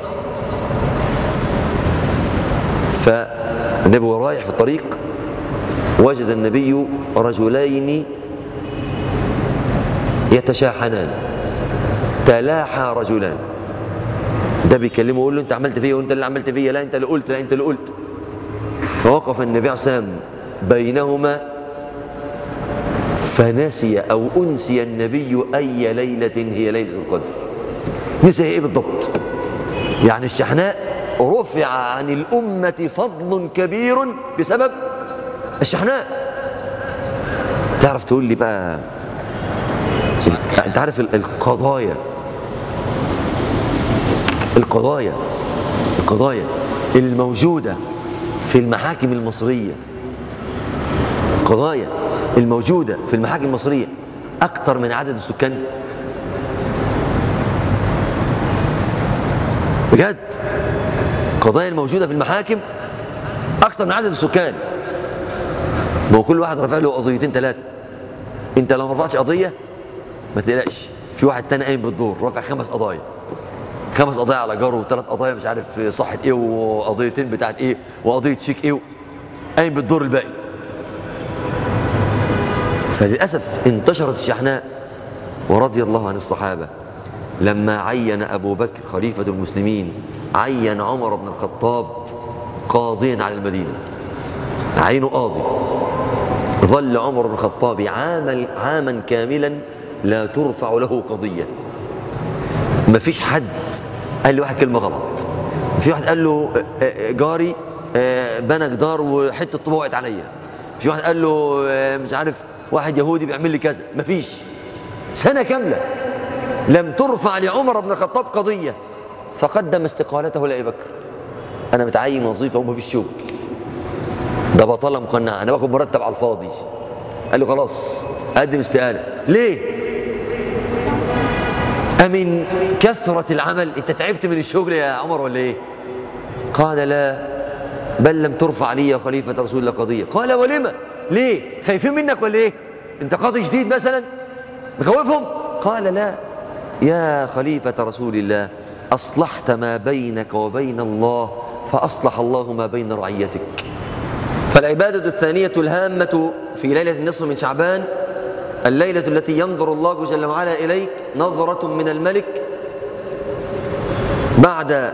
Speaker 1: فالنبي وهو رايح في الطريق وجد النبي رجلين يتشاحنان تلاحى رجلان ده بيكلمه يقول له انت عملت فيا وانت اللي عملت فيا لا انت اللي قلت لا انت اللي قلت فوقف النبي عليه الصلاه والسلام بينهما فنسي او انسي النبي اي ليله هي ليله القدر نسي ايه بالضبط يعني الشحناء رفع عن الامه فضل كبير بسبب الشحناء تعرف تقول لي بقى انت عارف القضايا القضايا القضايا الموجودة في المحاكم المصرية القضايا الموجودة في المحاكم المصرية أكثر من عدد السكان بجد القضايا الموجودة في المحاكم أكثر من عدد السكان ما هو كل واحد رافع له قضيتين ثلاثة أنت لو ما رفعتش قضية ما تقلقش في واحد تاني قايم بالدور رافع خمس قضايا خمس قضايا على جاره وثلاث قضايا مش عارف صحة ايه وقضيتين بتاعت ايه وقضية شيك ايه قايم بالدور الباقي فللأسف انتشرت الشحناء ورضي الله عن الصحابة لما عين أبو بكر خليفة المسلمين عين عمر بن الخطاب قاضيا على المدينة عينه قاضي ظل عمر بن الخطاب عاما عاما كاملا لا ترفع له قضية ما فيش حد قال لي واحد كلمة غلط في واحد قال له جاري بنى جدار وحتة طوبة وقعت عليا في واحد قال له مش عارف واحد يهودي بيعمل لي كذا ما فيش سنة كاملة لم ترفع لعمر بن الخطاب قضية فقدم استقالته لأبي بكر أنا متعين وظيفة وما فيش شغل ده بطالة مقنعة أنا باخد مرتب على الفاضي قال له خلاص أقدم استقالة ليه؟ أمن كثرة العمل أنت تعبت من الشغل يا عمر ولا إيه قال لا بل لم ترفع لي يا خليفة رسول الله قضية قال ولما ليه خايفين منك ولا إيه أنت قاضي جديد مثلا مخوفهم قال لا يا خليفة رسول الله أصلحت ما بينك وبين الله فأصلح الله ما بين رعيتك فالعبادة الثانية الهامة في ليلة النصف من شعبان الليلة التي ينظر الله جل وعلا إليك نظرة من الملك بعد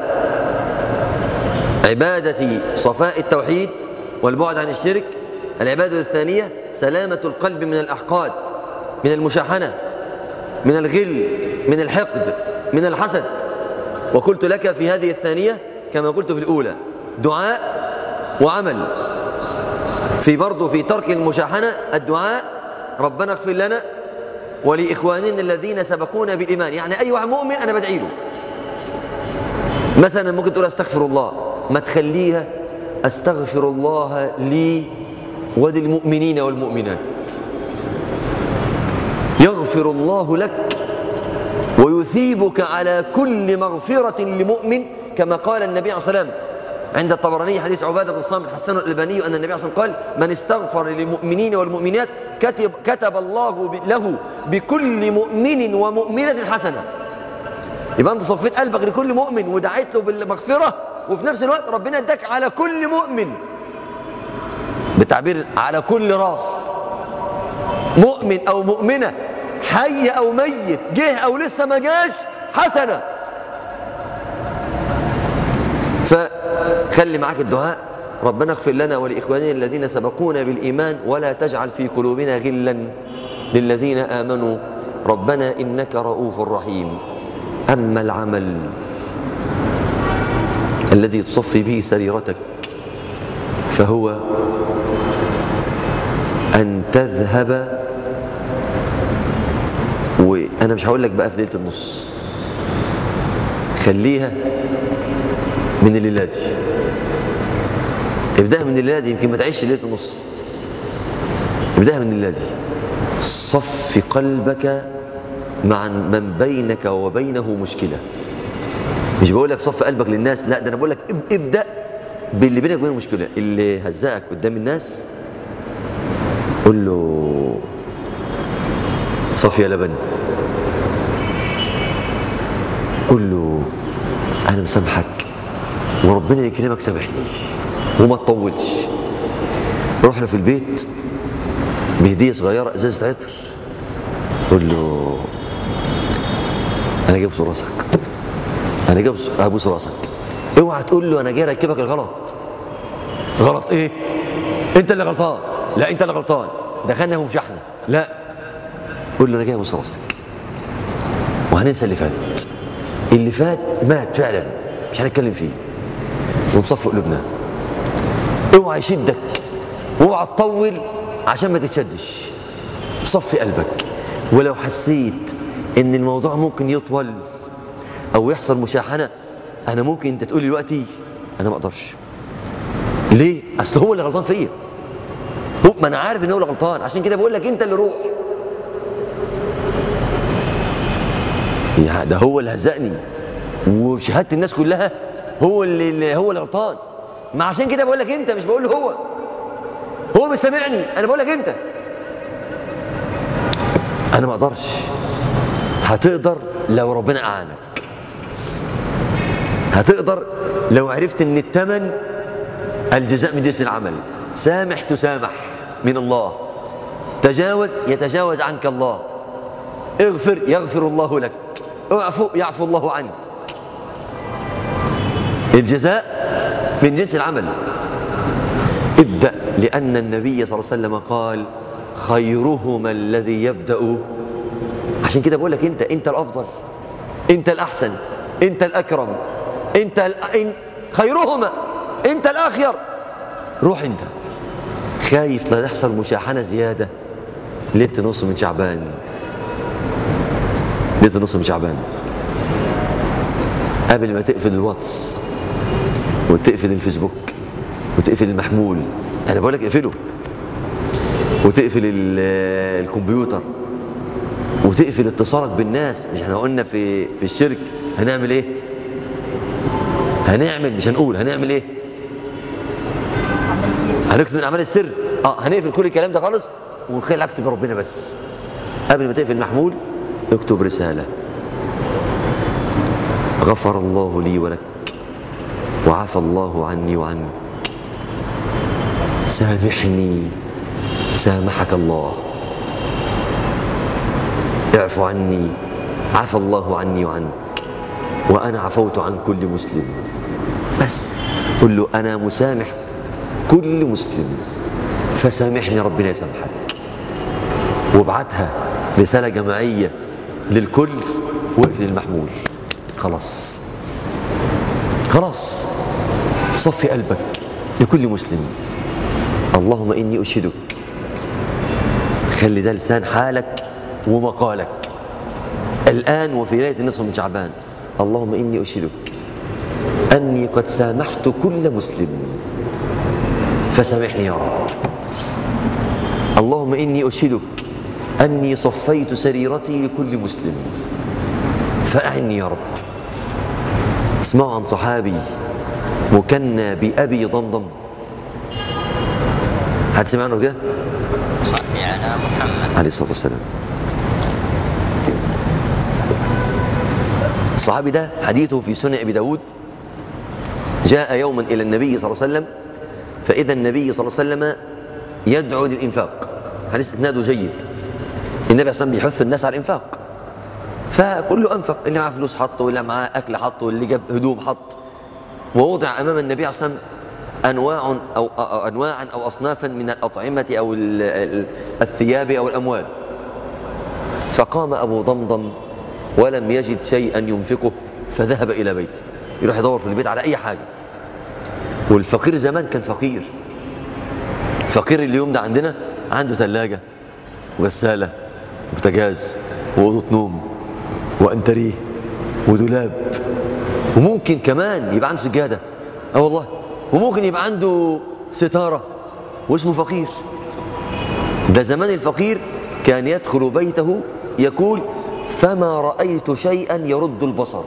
Speaker 1: عبادة صفاء التوحيد والبعد عن الشرك العبادة الثانية سلامة القلب من الأحقاد من المشاحنة من الغل من الحقد من الحسد وقلت لك في هذه الثانية كما قلت في الأولى دعاء وعمل في برضه في ترك المشاحنة الدعاء ربنا اغفر لنا ولإخواننا الذين سبقونا بالإيمان يعني أي واحد مؤمن أنا بدعي له مثلا ممكن تقول أستغفر الله ما تخليها أستغفر الله لي وللمؤمنين والمؤمنات يغفر الله لك ويثيبك على كل مغفرة لمؤمن كما قال النبي عليه الصلاة والسلام عند الطبراني حديث عبادة بن الصامت حسن الألباني أن النبي عليه الصلاة والسلام قال من استغفر للمؤمنين والمؤمنات كتب, كتب الله له بكل مؤمن ومؤمنة حسنة يبقى أنت صفيت قلبك لكل مؤمن ودعيت له بالمغفرة وفي نفس الوقت ربنا اداك على كل مؤمن بالتعبير على كل راس مؤمن أو مؤمنة حي أو ميت جه أو لسه ما جاش حسنة فخلي معاك الدعاء ربنا اغفر لنا ولإخواننا الذين سبقونا بالإيمان ولا تجعل في قلوبنا غلا للذين آمنوا ربنا إنك رؤوف رحيم أما العمل الذي تصفي به سريرتك فهو أن تذهب وأنا مش هقول لك بقى في ليلة النص خليها من الليلة دي ابدأها من الليلة دي يمكن ما تعيش ليلة النص ابدأها من الليلة دي صف قلبك مع من بينك وبينه مشكلة مش بقول لك صف قلبك للناس لا ده انا بقول لك ابدأ باللي بينك وبينه مشكلة اللي هزقك قدام الناس قول له صفية لبن قول له أنا مسامحك وربنا يكرمك سامحني وما تطولش روح له في البيت بهدية صغيرة إزازة عطر قول له أنا جايب راسك أنا جايب أبوس راسك اوعى تقول له أنا جاي أركبك الغلط غلط إيه؟ أنت اللي غلطان لا أنت اللي غلطان دخلنا في شحنة لا قول له أنا جاي أبوس راسك وهننسى اللي فات اللي فات مات فعلا مش هنتكلم فيه ونصفي قلوبنا اوعى يشدك واوعى تطول عشان ما تتشدش صفي قلبك ولو حسيت ان الموضوع ممكن يطول او يحصل مشاحنه انا ممكن انت تقول لي دلوقتي انا ما اقدرش ليه اصل هو اللي غلطان فيا هو ما انا عارف ان هو اللي غلطان عشان كده بقول لك انت اللي روح يا ده هو اللي هزقني وشهاده الناس كلها هو اللي, اللي هو اللي غلطان ما عشان كده بقول لك انت مش بقول له هو هو مش سامعني انا بقول لك انت انا ما اقدرش هتقدر لو ربنا اعانك هتقدر لو عرفت ان الثمن الجزاء من جنس العمل سامح تسامح من الله تجاوز يتجاوز عنك الله اغفر يغفر الله لك اعفو يعفو الله عنك الجزاء من جنس العمل ابدأ لأن النبي صلى الله عليه وسلم قال خيرهما الذي يبدأ عشان كده بقول لك انت انت الافضل انت الاحسن انت الاكرم انت ال... خيرهما انت الاخير روح انت خايف لا يحصل مشاحنه زياده ليله نص من شعبان ليله نص من شعبان قبل ما تقفل الواتس وتقفل الفيسبوك وتقفل المحمول انا بقول لك اقفله وتقفل الكمبيوتر وتقفل اتصالك بالناس مش احنا قلنا في في الشرك هنعمل ايه هنعمل مش هنقول هنعمل ايه هنكتب من اعمال السر اه هنقفل كل الكلام ده خالص ونخلي اكتب ربنا بس قبل ما تقفل المحمول اكتب رساله غفر الله لي ولك وعفى الله عني وعنك سامحني سامحك الله اعف عني عفى الله عني وعنك وأنا عفوت عن كل مسلم بس قل له أنا مسامح كل مسلم فسامحني ربنا يسامحك وابعتها رسالة جماعية للكل واقفل المحمول خلاص خلاص صفي قلبك لكل مسلم اللهم إني أشهدك خلي ده لسان حالك ومقالك الآن وفي ليلة النصف من شعبان اللهم إني أشهدك أني قد سامحت كل مسلم فسامحني يا رب اللهم إني أشهدك أني صفيت سريرتي لكل مسلم فأعني يا رب اسمعوا عن صحابي مكنى بأبي ضمضم حد سمع عنه كده؟
Speaker 2: صلي على محمد
Speaker 1: عليه الصلاة والسلام الصحابي ده حديثه في سنة أبي داود جاء يوما إلى النبي صلى الله عليه وسلم فإذا النبي صلى الله عليه وسلم يدعو للإنفاق حديث إسناده جيد النبي عليه الصلاة بيحث الناس على الإنفاق فكله أنفق اللي معاه فلوس حط واللي معاه أكل حط واللي جاب هدوم حط ووضع أمام النبي عليه الصلاة أنواع أو أو أنواعا أو أصنافا من الأطعمة أو ال- ال- الثياب أو الأموال فقام أبو ضمضم ولم يجد شيئا ينفقه فذهب إلى بيته يروح يدور في البيت على أي حاجة والفقير زمان كان فقير فقير اليوم ده عندنا عنده ثلاجة وغسالة وبوتاجاز وأوضة نوم وأنتريه ودولاب وممكن كمان يبقى عنده سجادة اه والله وممكن يبقى عنده ستارة واسمه فقير ده زمان الفقير كان يدخل بيته يقول فما رأيت شيئا يرد البصر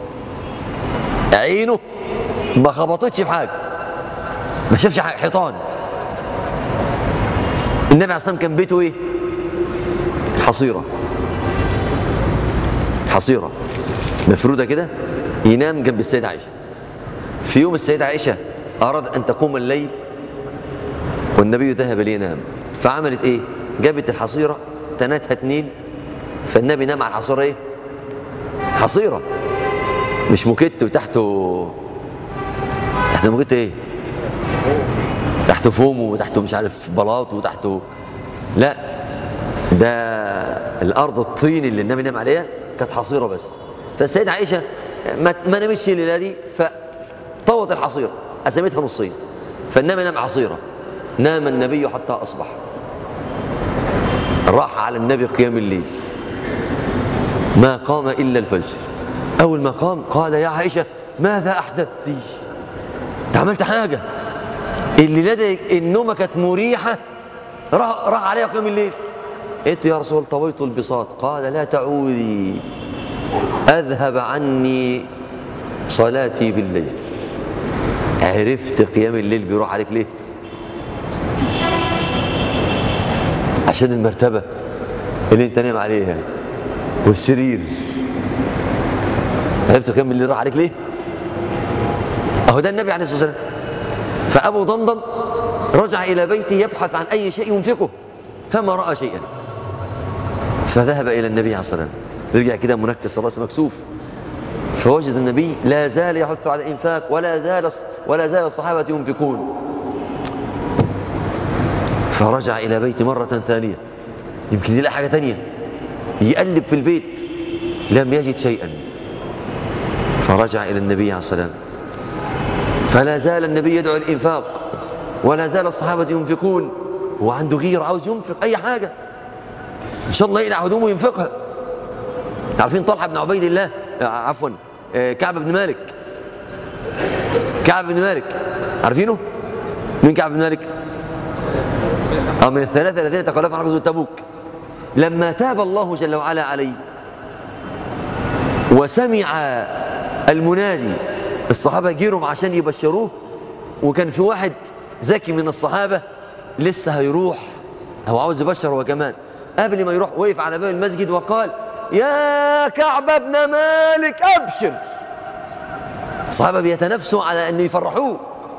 Speaker 1: عينه ما خبطتش في حاجة ما شافش حاجة حيطان النبي عليه الصلاة والسلام كان بيته ايه حصيرة حصيرة مفرودة كده ينام جنب السيدة عائشة في يوم السيدة عائشة أراد أن تقوم الليل والنبي ذهب لينام فعملت ايه جابت الحصيرة تناتها اتنين فالنبي نام على الحصيرة ايه حصيرة مش موكيت وتحته تحت الموكيت ايه تحته فوم وتحته مش عارف بلاط وتحته لا ده الارض الطين اللي النبي نام عليها كانت حصيره بس فالسيده عائشه ما, ما نامتش الليله دي فطوت الحصيره قسمتها نصين فالنبي نام حصيره نام النبي حتى اصبح راح على النبي قيام الليل ما قام الا الفجر اول ما قام قال يا عائشه ماذا احدثت انت عملت حاجه الليله دي النومه كانت مريحه راح راح عليها قيام الليل قلت يا رسول الله طويت البساط قال لا تعودي اذهب عني صلاتي بالليل عرفت قيام الليل بيروح عليك ليه عشان المرتبه اللي انت نايم عليها والسرير عرفت قيام الليل راح عليك ليه اهو ده النبي عليه الصلاه والسلام فابو ضمضم رجع الى بيته يبحث عن اي شيء ينفقه فما راى شيئا فذهب الى النبي عليه الصلاه والسلام رجع كده منكس راسه مكسوف فوجد النبي لا زال يحث على الانفاق ولا زال ولا زال الصحابه ينفقون فرجع الى بيته مره ثانيه يمكن يلاقي حاجه ثانيه يقلب في البيت لم يجد شيئا فرجع الى النبي عليه الصلاه والسلام فلا زال النبي يدعو الانفاق ولا زال الصحابه ينفقون هو عنده غير عاوز ينفق اي حاجه ان شاء الله يقلع هدومه وينفقها عارفين طلحه بن عبيد الله آه، عفوا آه، كعب بن مالك كعب بن مالك عارفينه مين كعب بن مالك اه من الثلاثه الذين تخلفوا عن غزوه تبوك لما تاب الله جل وعلا عليه وسمع المنادي الصحابه جيرهم عشان يبشروه وكان في واحد ذكي من الصحابه لسه هيروح هو عاوز يبشر هو كمان قبل ما يروح وقف على باب المسجد وقال يا كعب بن مالك ابشر الصحابه بيتنافسوا على ان يفرحوه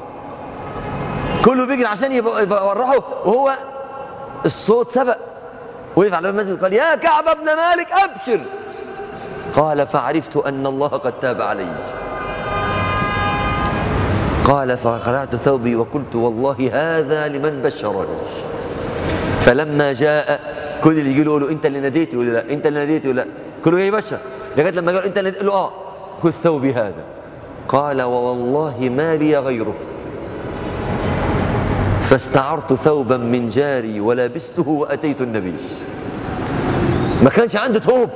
Speaker 1: كله بيجري عشان يب- يفرحه وهو الصوت سبق وقف على باب المسجد قال يا كعب بن مالك ابشر قال فعرفت ان الله قد تاب علي قال فخلعت ثوبي وقلت والله هذا لمن بشرني فلما جاء كل اللي يجي له يقول له انت اللي ناديت يقول له لا انت اللي ناديت يقول له لا كله جاي يبشر لغايه لما قال انت اللي ناديت يقول له اه خذ ثوبي هذا قال ووالله ما لي غيره فاستعرت ثوبا من جاري ولبسته واتيت النبي ما كانش عنده ثوب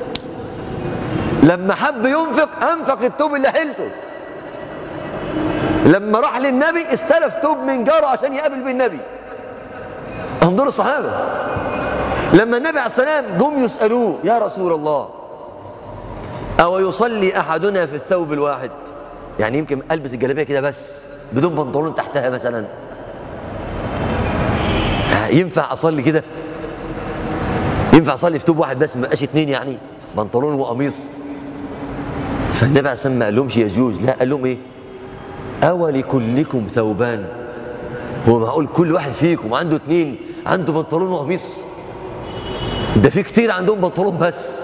Speaker 1: لما حب ينفق انفق الثوب اللي حيلته لما راح للنبي استلف ثوب من جاره عشان يقابل بيه النبي هم دول الصحابه لما النبي عليه السلام جم يسالوه يا رسول الله او يصلي احدنا في الثوب الواحد يعني يمكن البس الجلابيه كده بس بدون بنطلون تحتها مثلا ينفع اصلي كده ينفع اصلي في ثوب واحد بس ما بقاش اتنين يعني بنطلون وقميص فالنبي عليه السلام ما قال لهمش يجوز لا قال لهم ايه أولكلكم ثوبان هو معقول كل واحد فيكم عنده اتنين
Speaker 3: عنده بنطلون وقميص ده في كتير عندهم بنطلون بس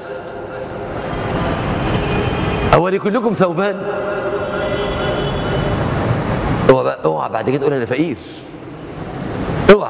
Speaker 3: أولي كلكم ثوبان اوعى بقى اوعى بعد كده تقول انا فقير اوعى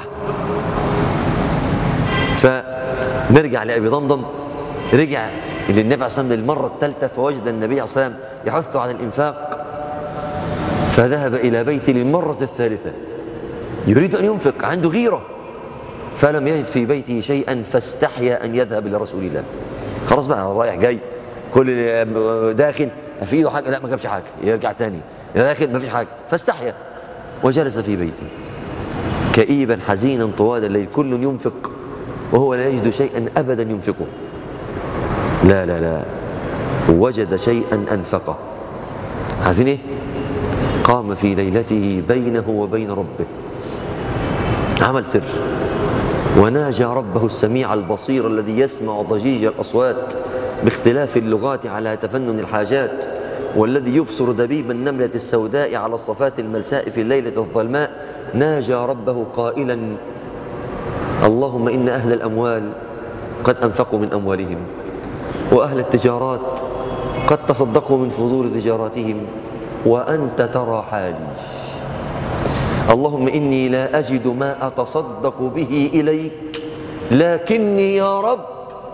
Speaker 3: فنرجع لابي ضمضم رجع للنبي عليه الصلاه والسلام للمره الثالثه فوجد النبي عليه الصلاه والسلام يحث على الانفاق فذهب الى بيته للمره الثالثه يريد ان ينفق عنده غيره فلم يجد في بيته شيئا فاستحيا ان يذهب الى رسول الله خلاص بقى رايح جاي كل اللي داخل في ايده حاجه لا ما جابش حاجه يرجع تاني داخل ما فيش حاجه فاستحيا وجلس في بيته كئيبا حزينا طوال الليل كل ينفق وهو لا يجد شيئا ابدا ينفقه لا لا لا وجد شيئا انفقه عارفين ايه قام في ليلته بينه وبين ربه عمل سر وناجى ربه السميع البصير الذي يسمع ضجيج الاصوات باختلاف اللغات على تفنن الحاجات والذي يبصر دبيب النملة السوداء على الصفات الملساء في الليلة الظلماء ناجى ربه قائلا اللهم إن أهل الأموال قد أنفقوا من أموالهم وأهل التجارات قد تصدقوا من فضول تجاراتهم وأنت ترى حالي اللهم إني لا أجد ما أتصدق به إليك لكني يا رب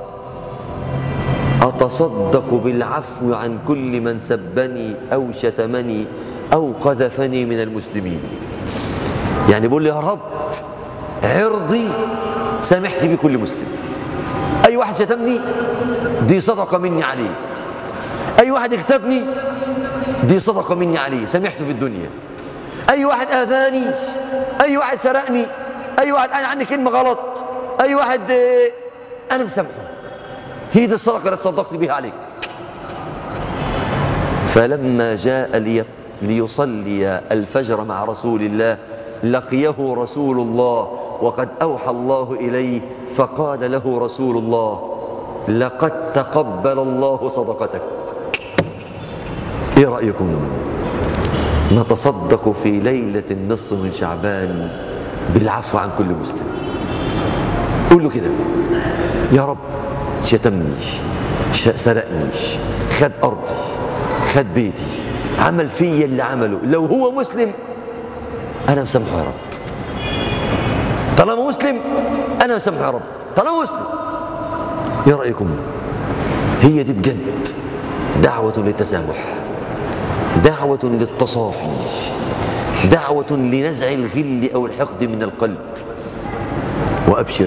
Speaker 3: أتصدق بالعفو عن كل من سبني أو شتمني أو قذفني من المسلمين يعني بقول لي يا رب عرضي سامحت بكل مسلم أي واحد شتمني دي صدقة مني عليه أي واحد اغتابني دي صدقة مني عليه سامحته في الدنيا أي واحد آذاني أي واحد سرقني أي واحد قال عني كلمة غلط أي واحد آه، أنا مسامحه هي دي الصدقة اللي تصدقت بها عليك فلما جاء لي ليصلي الفجر مع رسول الله لقيه رسول الله وقد أوحى الله إليه فقال له رسول الله لقد تقبل الله صدقتك ايه رأيكم نتصدق في ليلة النصف من شعبان بالعفو عن كل مسلم قول له كده يا رب شتمني ش- سرقني خد أرضي خد بيتي عمل فيا اللي عمله لو هو مسلم أنا مسامحه يا رب طالما مسلم أنا مسامحه يا رب طالما مسلم ايه رأيكم هي دي بجد دعوة للتسامح دعوة للتصافي دعوة لنزع الغل أو الحقد من القلب وأبشر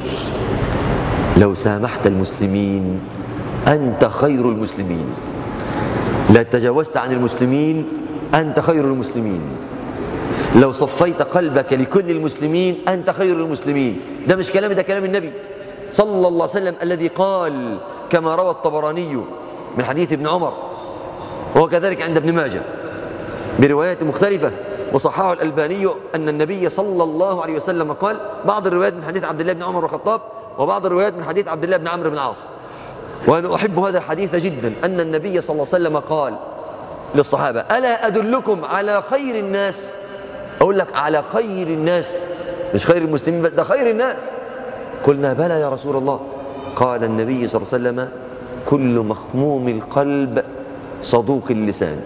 Speaker 3: لو سامحت المسلمين أنت خير المسلمين لا تجاوزت عن المسلمين أنت خير المسلمين لو صفيت قلبك لكل المسلمين أنت خير المسلمين ده مش كلامي ده كلام النبي صلى الله عليه وسلم الذي قال كما روى الطبراني من حديث ابن عمر وهو كذلك عند ابن ماجه بروايات مختلفة وصححه الألباني أن النبي صلى الله عليه وسلم قال بعض الروايات من حديث عبد الله بن عمر الخطاب وبعض الروايات من حديث عبد الله بن عمرو بن العاص وأنا أحب هذا الحديث جدا أن النبي صلى الله عليه وسلم قال للصحابة ألا أدلكم على خير الناس أقول لك على خير الناس مش خير المسلمين بس ده خير الناس قلنا بلى يا رسول الله قال النبي صلى الله عليه وسلم كل مخموم القلب صدوق اللسان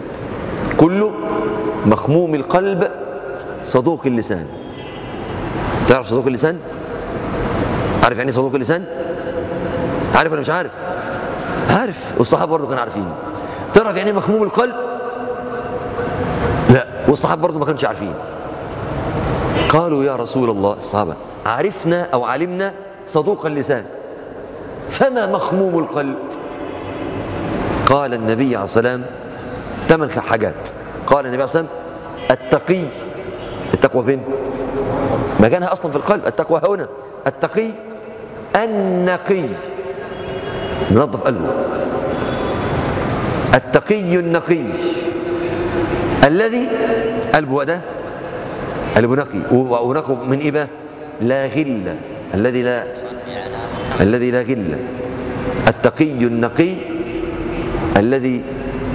Speaker 3: كل مخموم القلب صدوق اللسان تعرف صدوق اللسان عارف يعني إيه صدوق اللسان عارف ولا مش عارف عارف والصحابه برضه كانوا عارفين تعرف يعني إيه مخموم القلب لا والصحابه برضه ما كانوش عارفين قالوا يا رسول الله الصحابه عرفنا او علمنا صدوق اللسان فما مخموم القلب قال النبي عليه الصلاه والسلام ثمان حاجات قال النبي عليه الصلاه والسلام التقي التقوى فين مكانها اصلا في القلب التقوى هنا التقي النقي منظف قلبه التقي النقي الذي قلبه ده قلبه نقي ونقي من ايه بقى لا غل الذي لا الذي لا غل التقي النقي الذي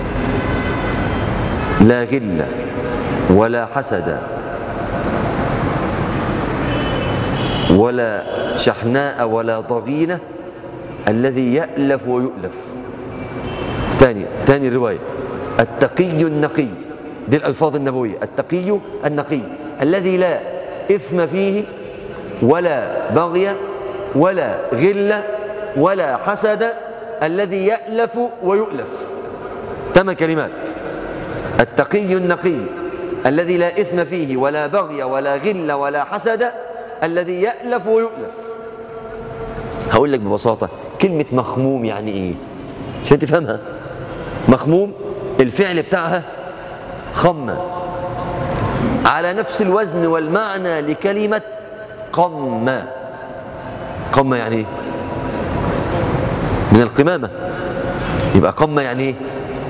Speaker 3: لا غل ولا حسد ولا شحناء ولا ضغينة الذي يألف ويؤلف تاني تاني رواية التقي النقي دي الألفاظ النبوية التقي النقي الذي لا إثم فيه ولا بغي ولا غل ولا حسد الذي يألف ويؤلف ثمان كلمات التقي النقي الذي لا إثم فيه ولا بغي ولا غل ولا حسد الذي يألف ويؤلف هقول لك ببساطة كلمة مخموم يعني إيه عشان تفهمها مخموم الفعل بتاعها خمة على نفس الوزن والمعنى لكلمة قمة قمة يعني إيه من القمامة يبقى قمة يعني إيه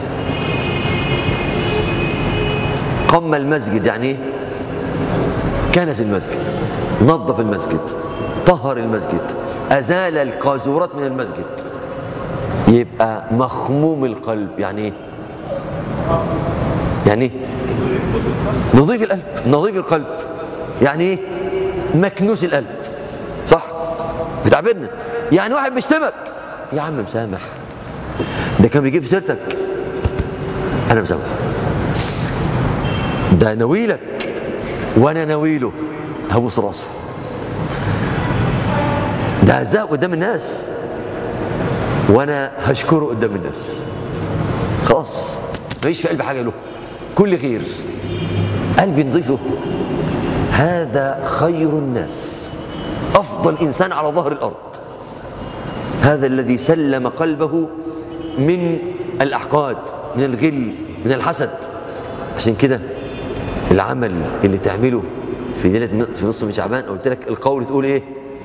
Speaker 3: قم المسجد يعني ايه كنس المسجد نظف المسجد طهر المسجد أزال القاذورات من المسجد يبقى مخموم القلب يعني ايه يعني ايه نظيف القلب نظيف القلب يعني ايه مكنوس القلب صح بتعبرنا يعني واحد بيشتمك يا عم مسامح ده كان بيجيب في سيرتك انا مسامح ده نويلك وانا نويله هبوس راسه ده هزاه قدام الناس وانا هشكره قدام الناس خلاص مفيش في قلبي حاجه له كل خير قلبي نظيف له هذا خير الناس افضل انسان على ظهر الارض هذا الذي سلم قلبه من الاحقاد من الغل من الحسد عشان كده العمل اللي تعمله في ليله في نصف من شعبان قلت لك القول تقول ايه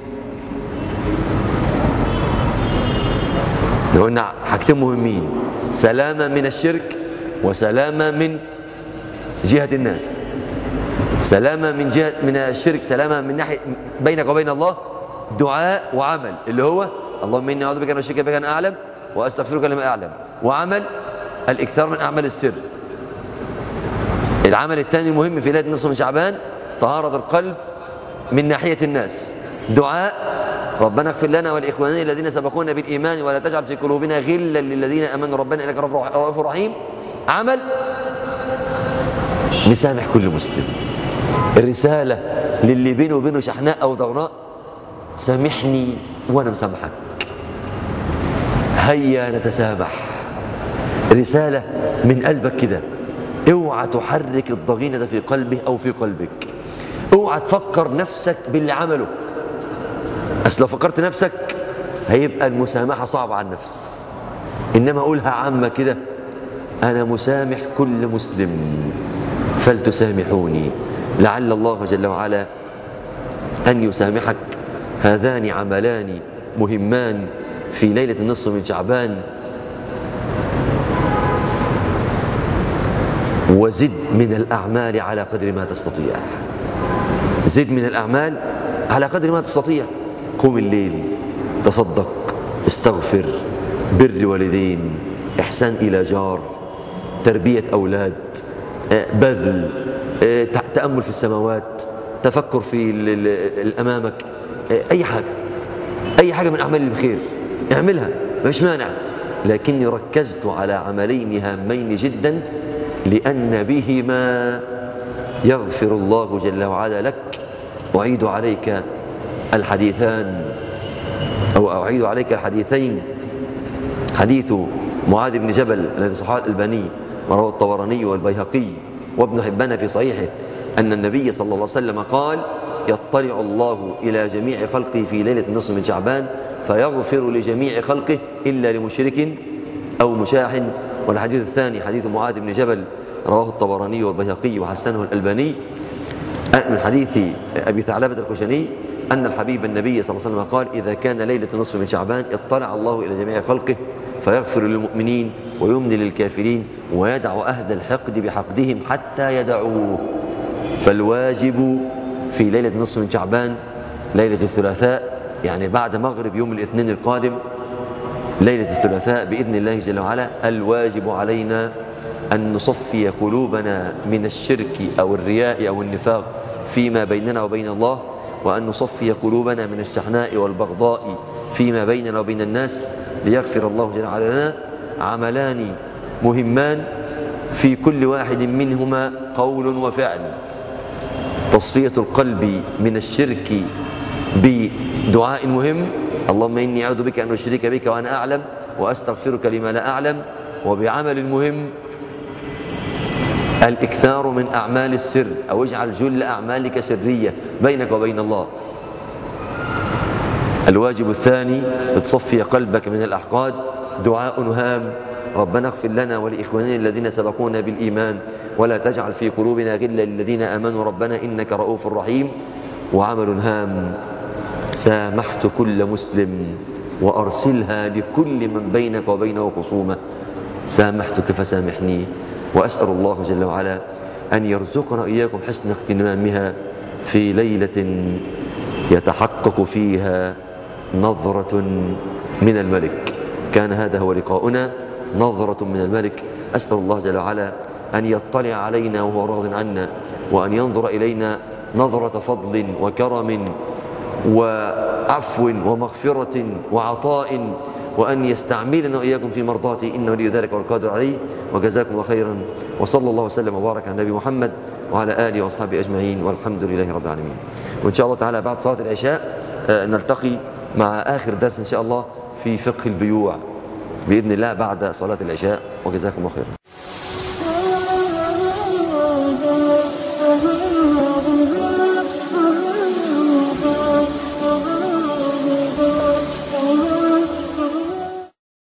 Speaker 3: لو قلنا حاجتين مهمين سلامة من الشرك وسلامة من جهة الناس سلامة من جهة من الشرك سلامة من ناحية بينك وبين الله دعاء وعمل اللي هو اللهم إني أعوذ بك من الشرك بك أنا أعلم وأستغفرك لما أعلم وعمل الإكثار من أعمال السر العمل الثاني المهم في ليلة نصف من شعبان طهارة القلب من ناحية الناس دعاء ربنا اغفر لنا ولإخواننا الذين سبقونا بالإيمان ولا تجعل في قلوبنا غلا للذين آمنوا ربنا إنك رؤوف رحيم عمل نسامح كل مسلم الرسالة للي بينه وبينه شحناء أو ضغناء سامحني وأنا مسامحك هيا نتسامح رسالة من قلبك كده اوعى تحرك الضغينة في قلبه أو في قلبك اوعى تفكر نفسك باللي عمله أصل لو فكرت نفسك هيبقى المسامحة صعبة على النفس إنما أقولها عامة كده أنا مسامح كل مسلم فلتسامحوني لعل الله جل وعلا أن يسامحك هذان عملان مهمان في ليلة النصف من شعبان وزد من الأعمال على قدر ما تستطيع زد من الأعمال على قدر ما تستطيع قوم الليل تصدق استغفر بر والدين إحسان إلى جار تربية أولاد بذل تأمل في السماوات تفكر في أمامك أي حاجة أي حاجة من أعمال الخير اعملها مش مانع لكني ركزت على عملين هامين جدا لأن بهما يغفر الله جل وعلا لك أعيد عليك الحديثان أو أعيد عليك الحديثين حديث معاذ بن جبل الذي صححه الألباني ورواه الطبراني والبيهقي وابن حبان في صحيحه أن النبي صلى الله عليه وسلم قال يطلع الله إلى جميع خلقه في ليلة النصف من شعبان فيغفر لجميع خلقه إلا لمشرك أو مشاح والحديث الثاني حديث معاذ بن جبل رواه الطبراني والبيهقي وحسنه الألباني من حديث أبي ثعلبة الخشني أن الحبيب النبي صلى الله عليه وسلم قال إذا كان ليلة النصف من شعبان اطلع الله إلى جميع خلقه فيغفر للمؤمنين ويمني للكافرين ويدع أهل الحقد بحقدهم حتى يدعوه فالواجب في ليلة نصف من شعبان ليلة الثلاثاء يعني بعد مغرب يوم الاثنين القادم ليلة الثلاثاء بإذن الله جل وعلا الواجب علينا أن نصفي قلوبنا من الشرك أو الرياء أو النفاق فيما بيننا وبين الله وأن نصفي قلوبنا من الشحناء والبغضاء فيما بيننا وبين الناس ليغفر الله جل وعلا لنا عملان مهمان في كل واحد منهما قول وفعل تصفية القلب من الشرك بدعاء مهم اللهم إني أعوذ بك أن أشرك بك وأنا أعلم وأستغفرك لما لا أعلم وبعمل مهم الإكثار من أعمال السر أو اجعل جل أعمالك سرية بينك وبين الله الواجب الثاني تصفي قلبك من الأحقاد دعاء هام ربنا اغفر لنا ولإخواننا الذين سبقونا بالإيمان ولا تجعل في قلوبنا غلا للذين آمنوا ربنا إنك رؤوف رحيم وعمل هام سامحت كل مسلم وأرسلها لكل من بينك وبينه خصومة سامحتك فسامحني وأسأل الله جل وعلا أن يرزقنا إياكم حسن اغتنامها في ليلة يتحقق فيها نظرة من الملك كان هذا هو لقاؤنا نظرة من الملك أسأل الله جل وعلا أن يطلع علينا وهو راض عنا وأن ينظر إلينا نظرة فضل وكرم وعفو ومغفرة وعطاء وأن يستعملنا وإياكم في مرضاته إنه ولي ذلك والقادر عليه وجزاكم الله خيرا وصلى الله وسلم وبارك على النبي محمد وعلى آله وأصحابه أجمعين والحمد لله رب العالمين وإن شاء الله تعالى بعد صلاة العشاء آه، نلتقي مع آخر درس إن شاء الله في فقه البيوع بإذن الله بعد صلاة العشاء وجزاكم الله خيرا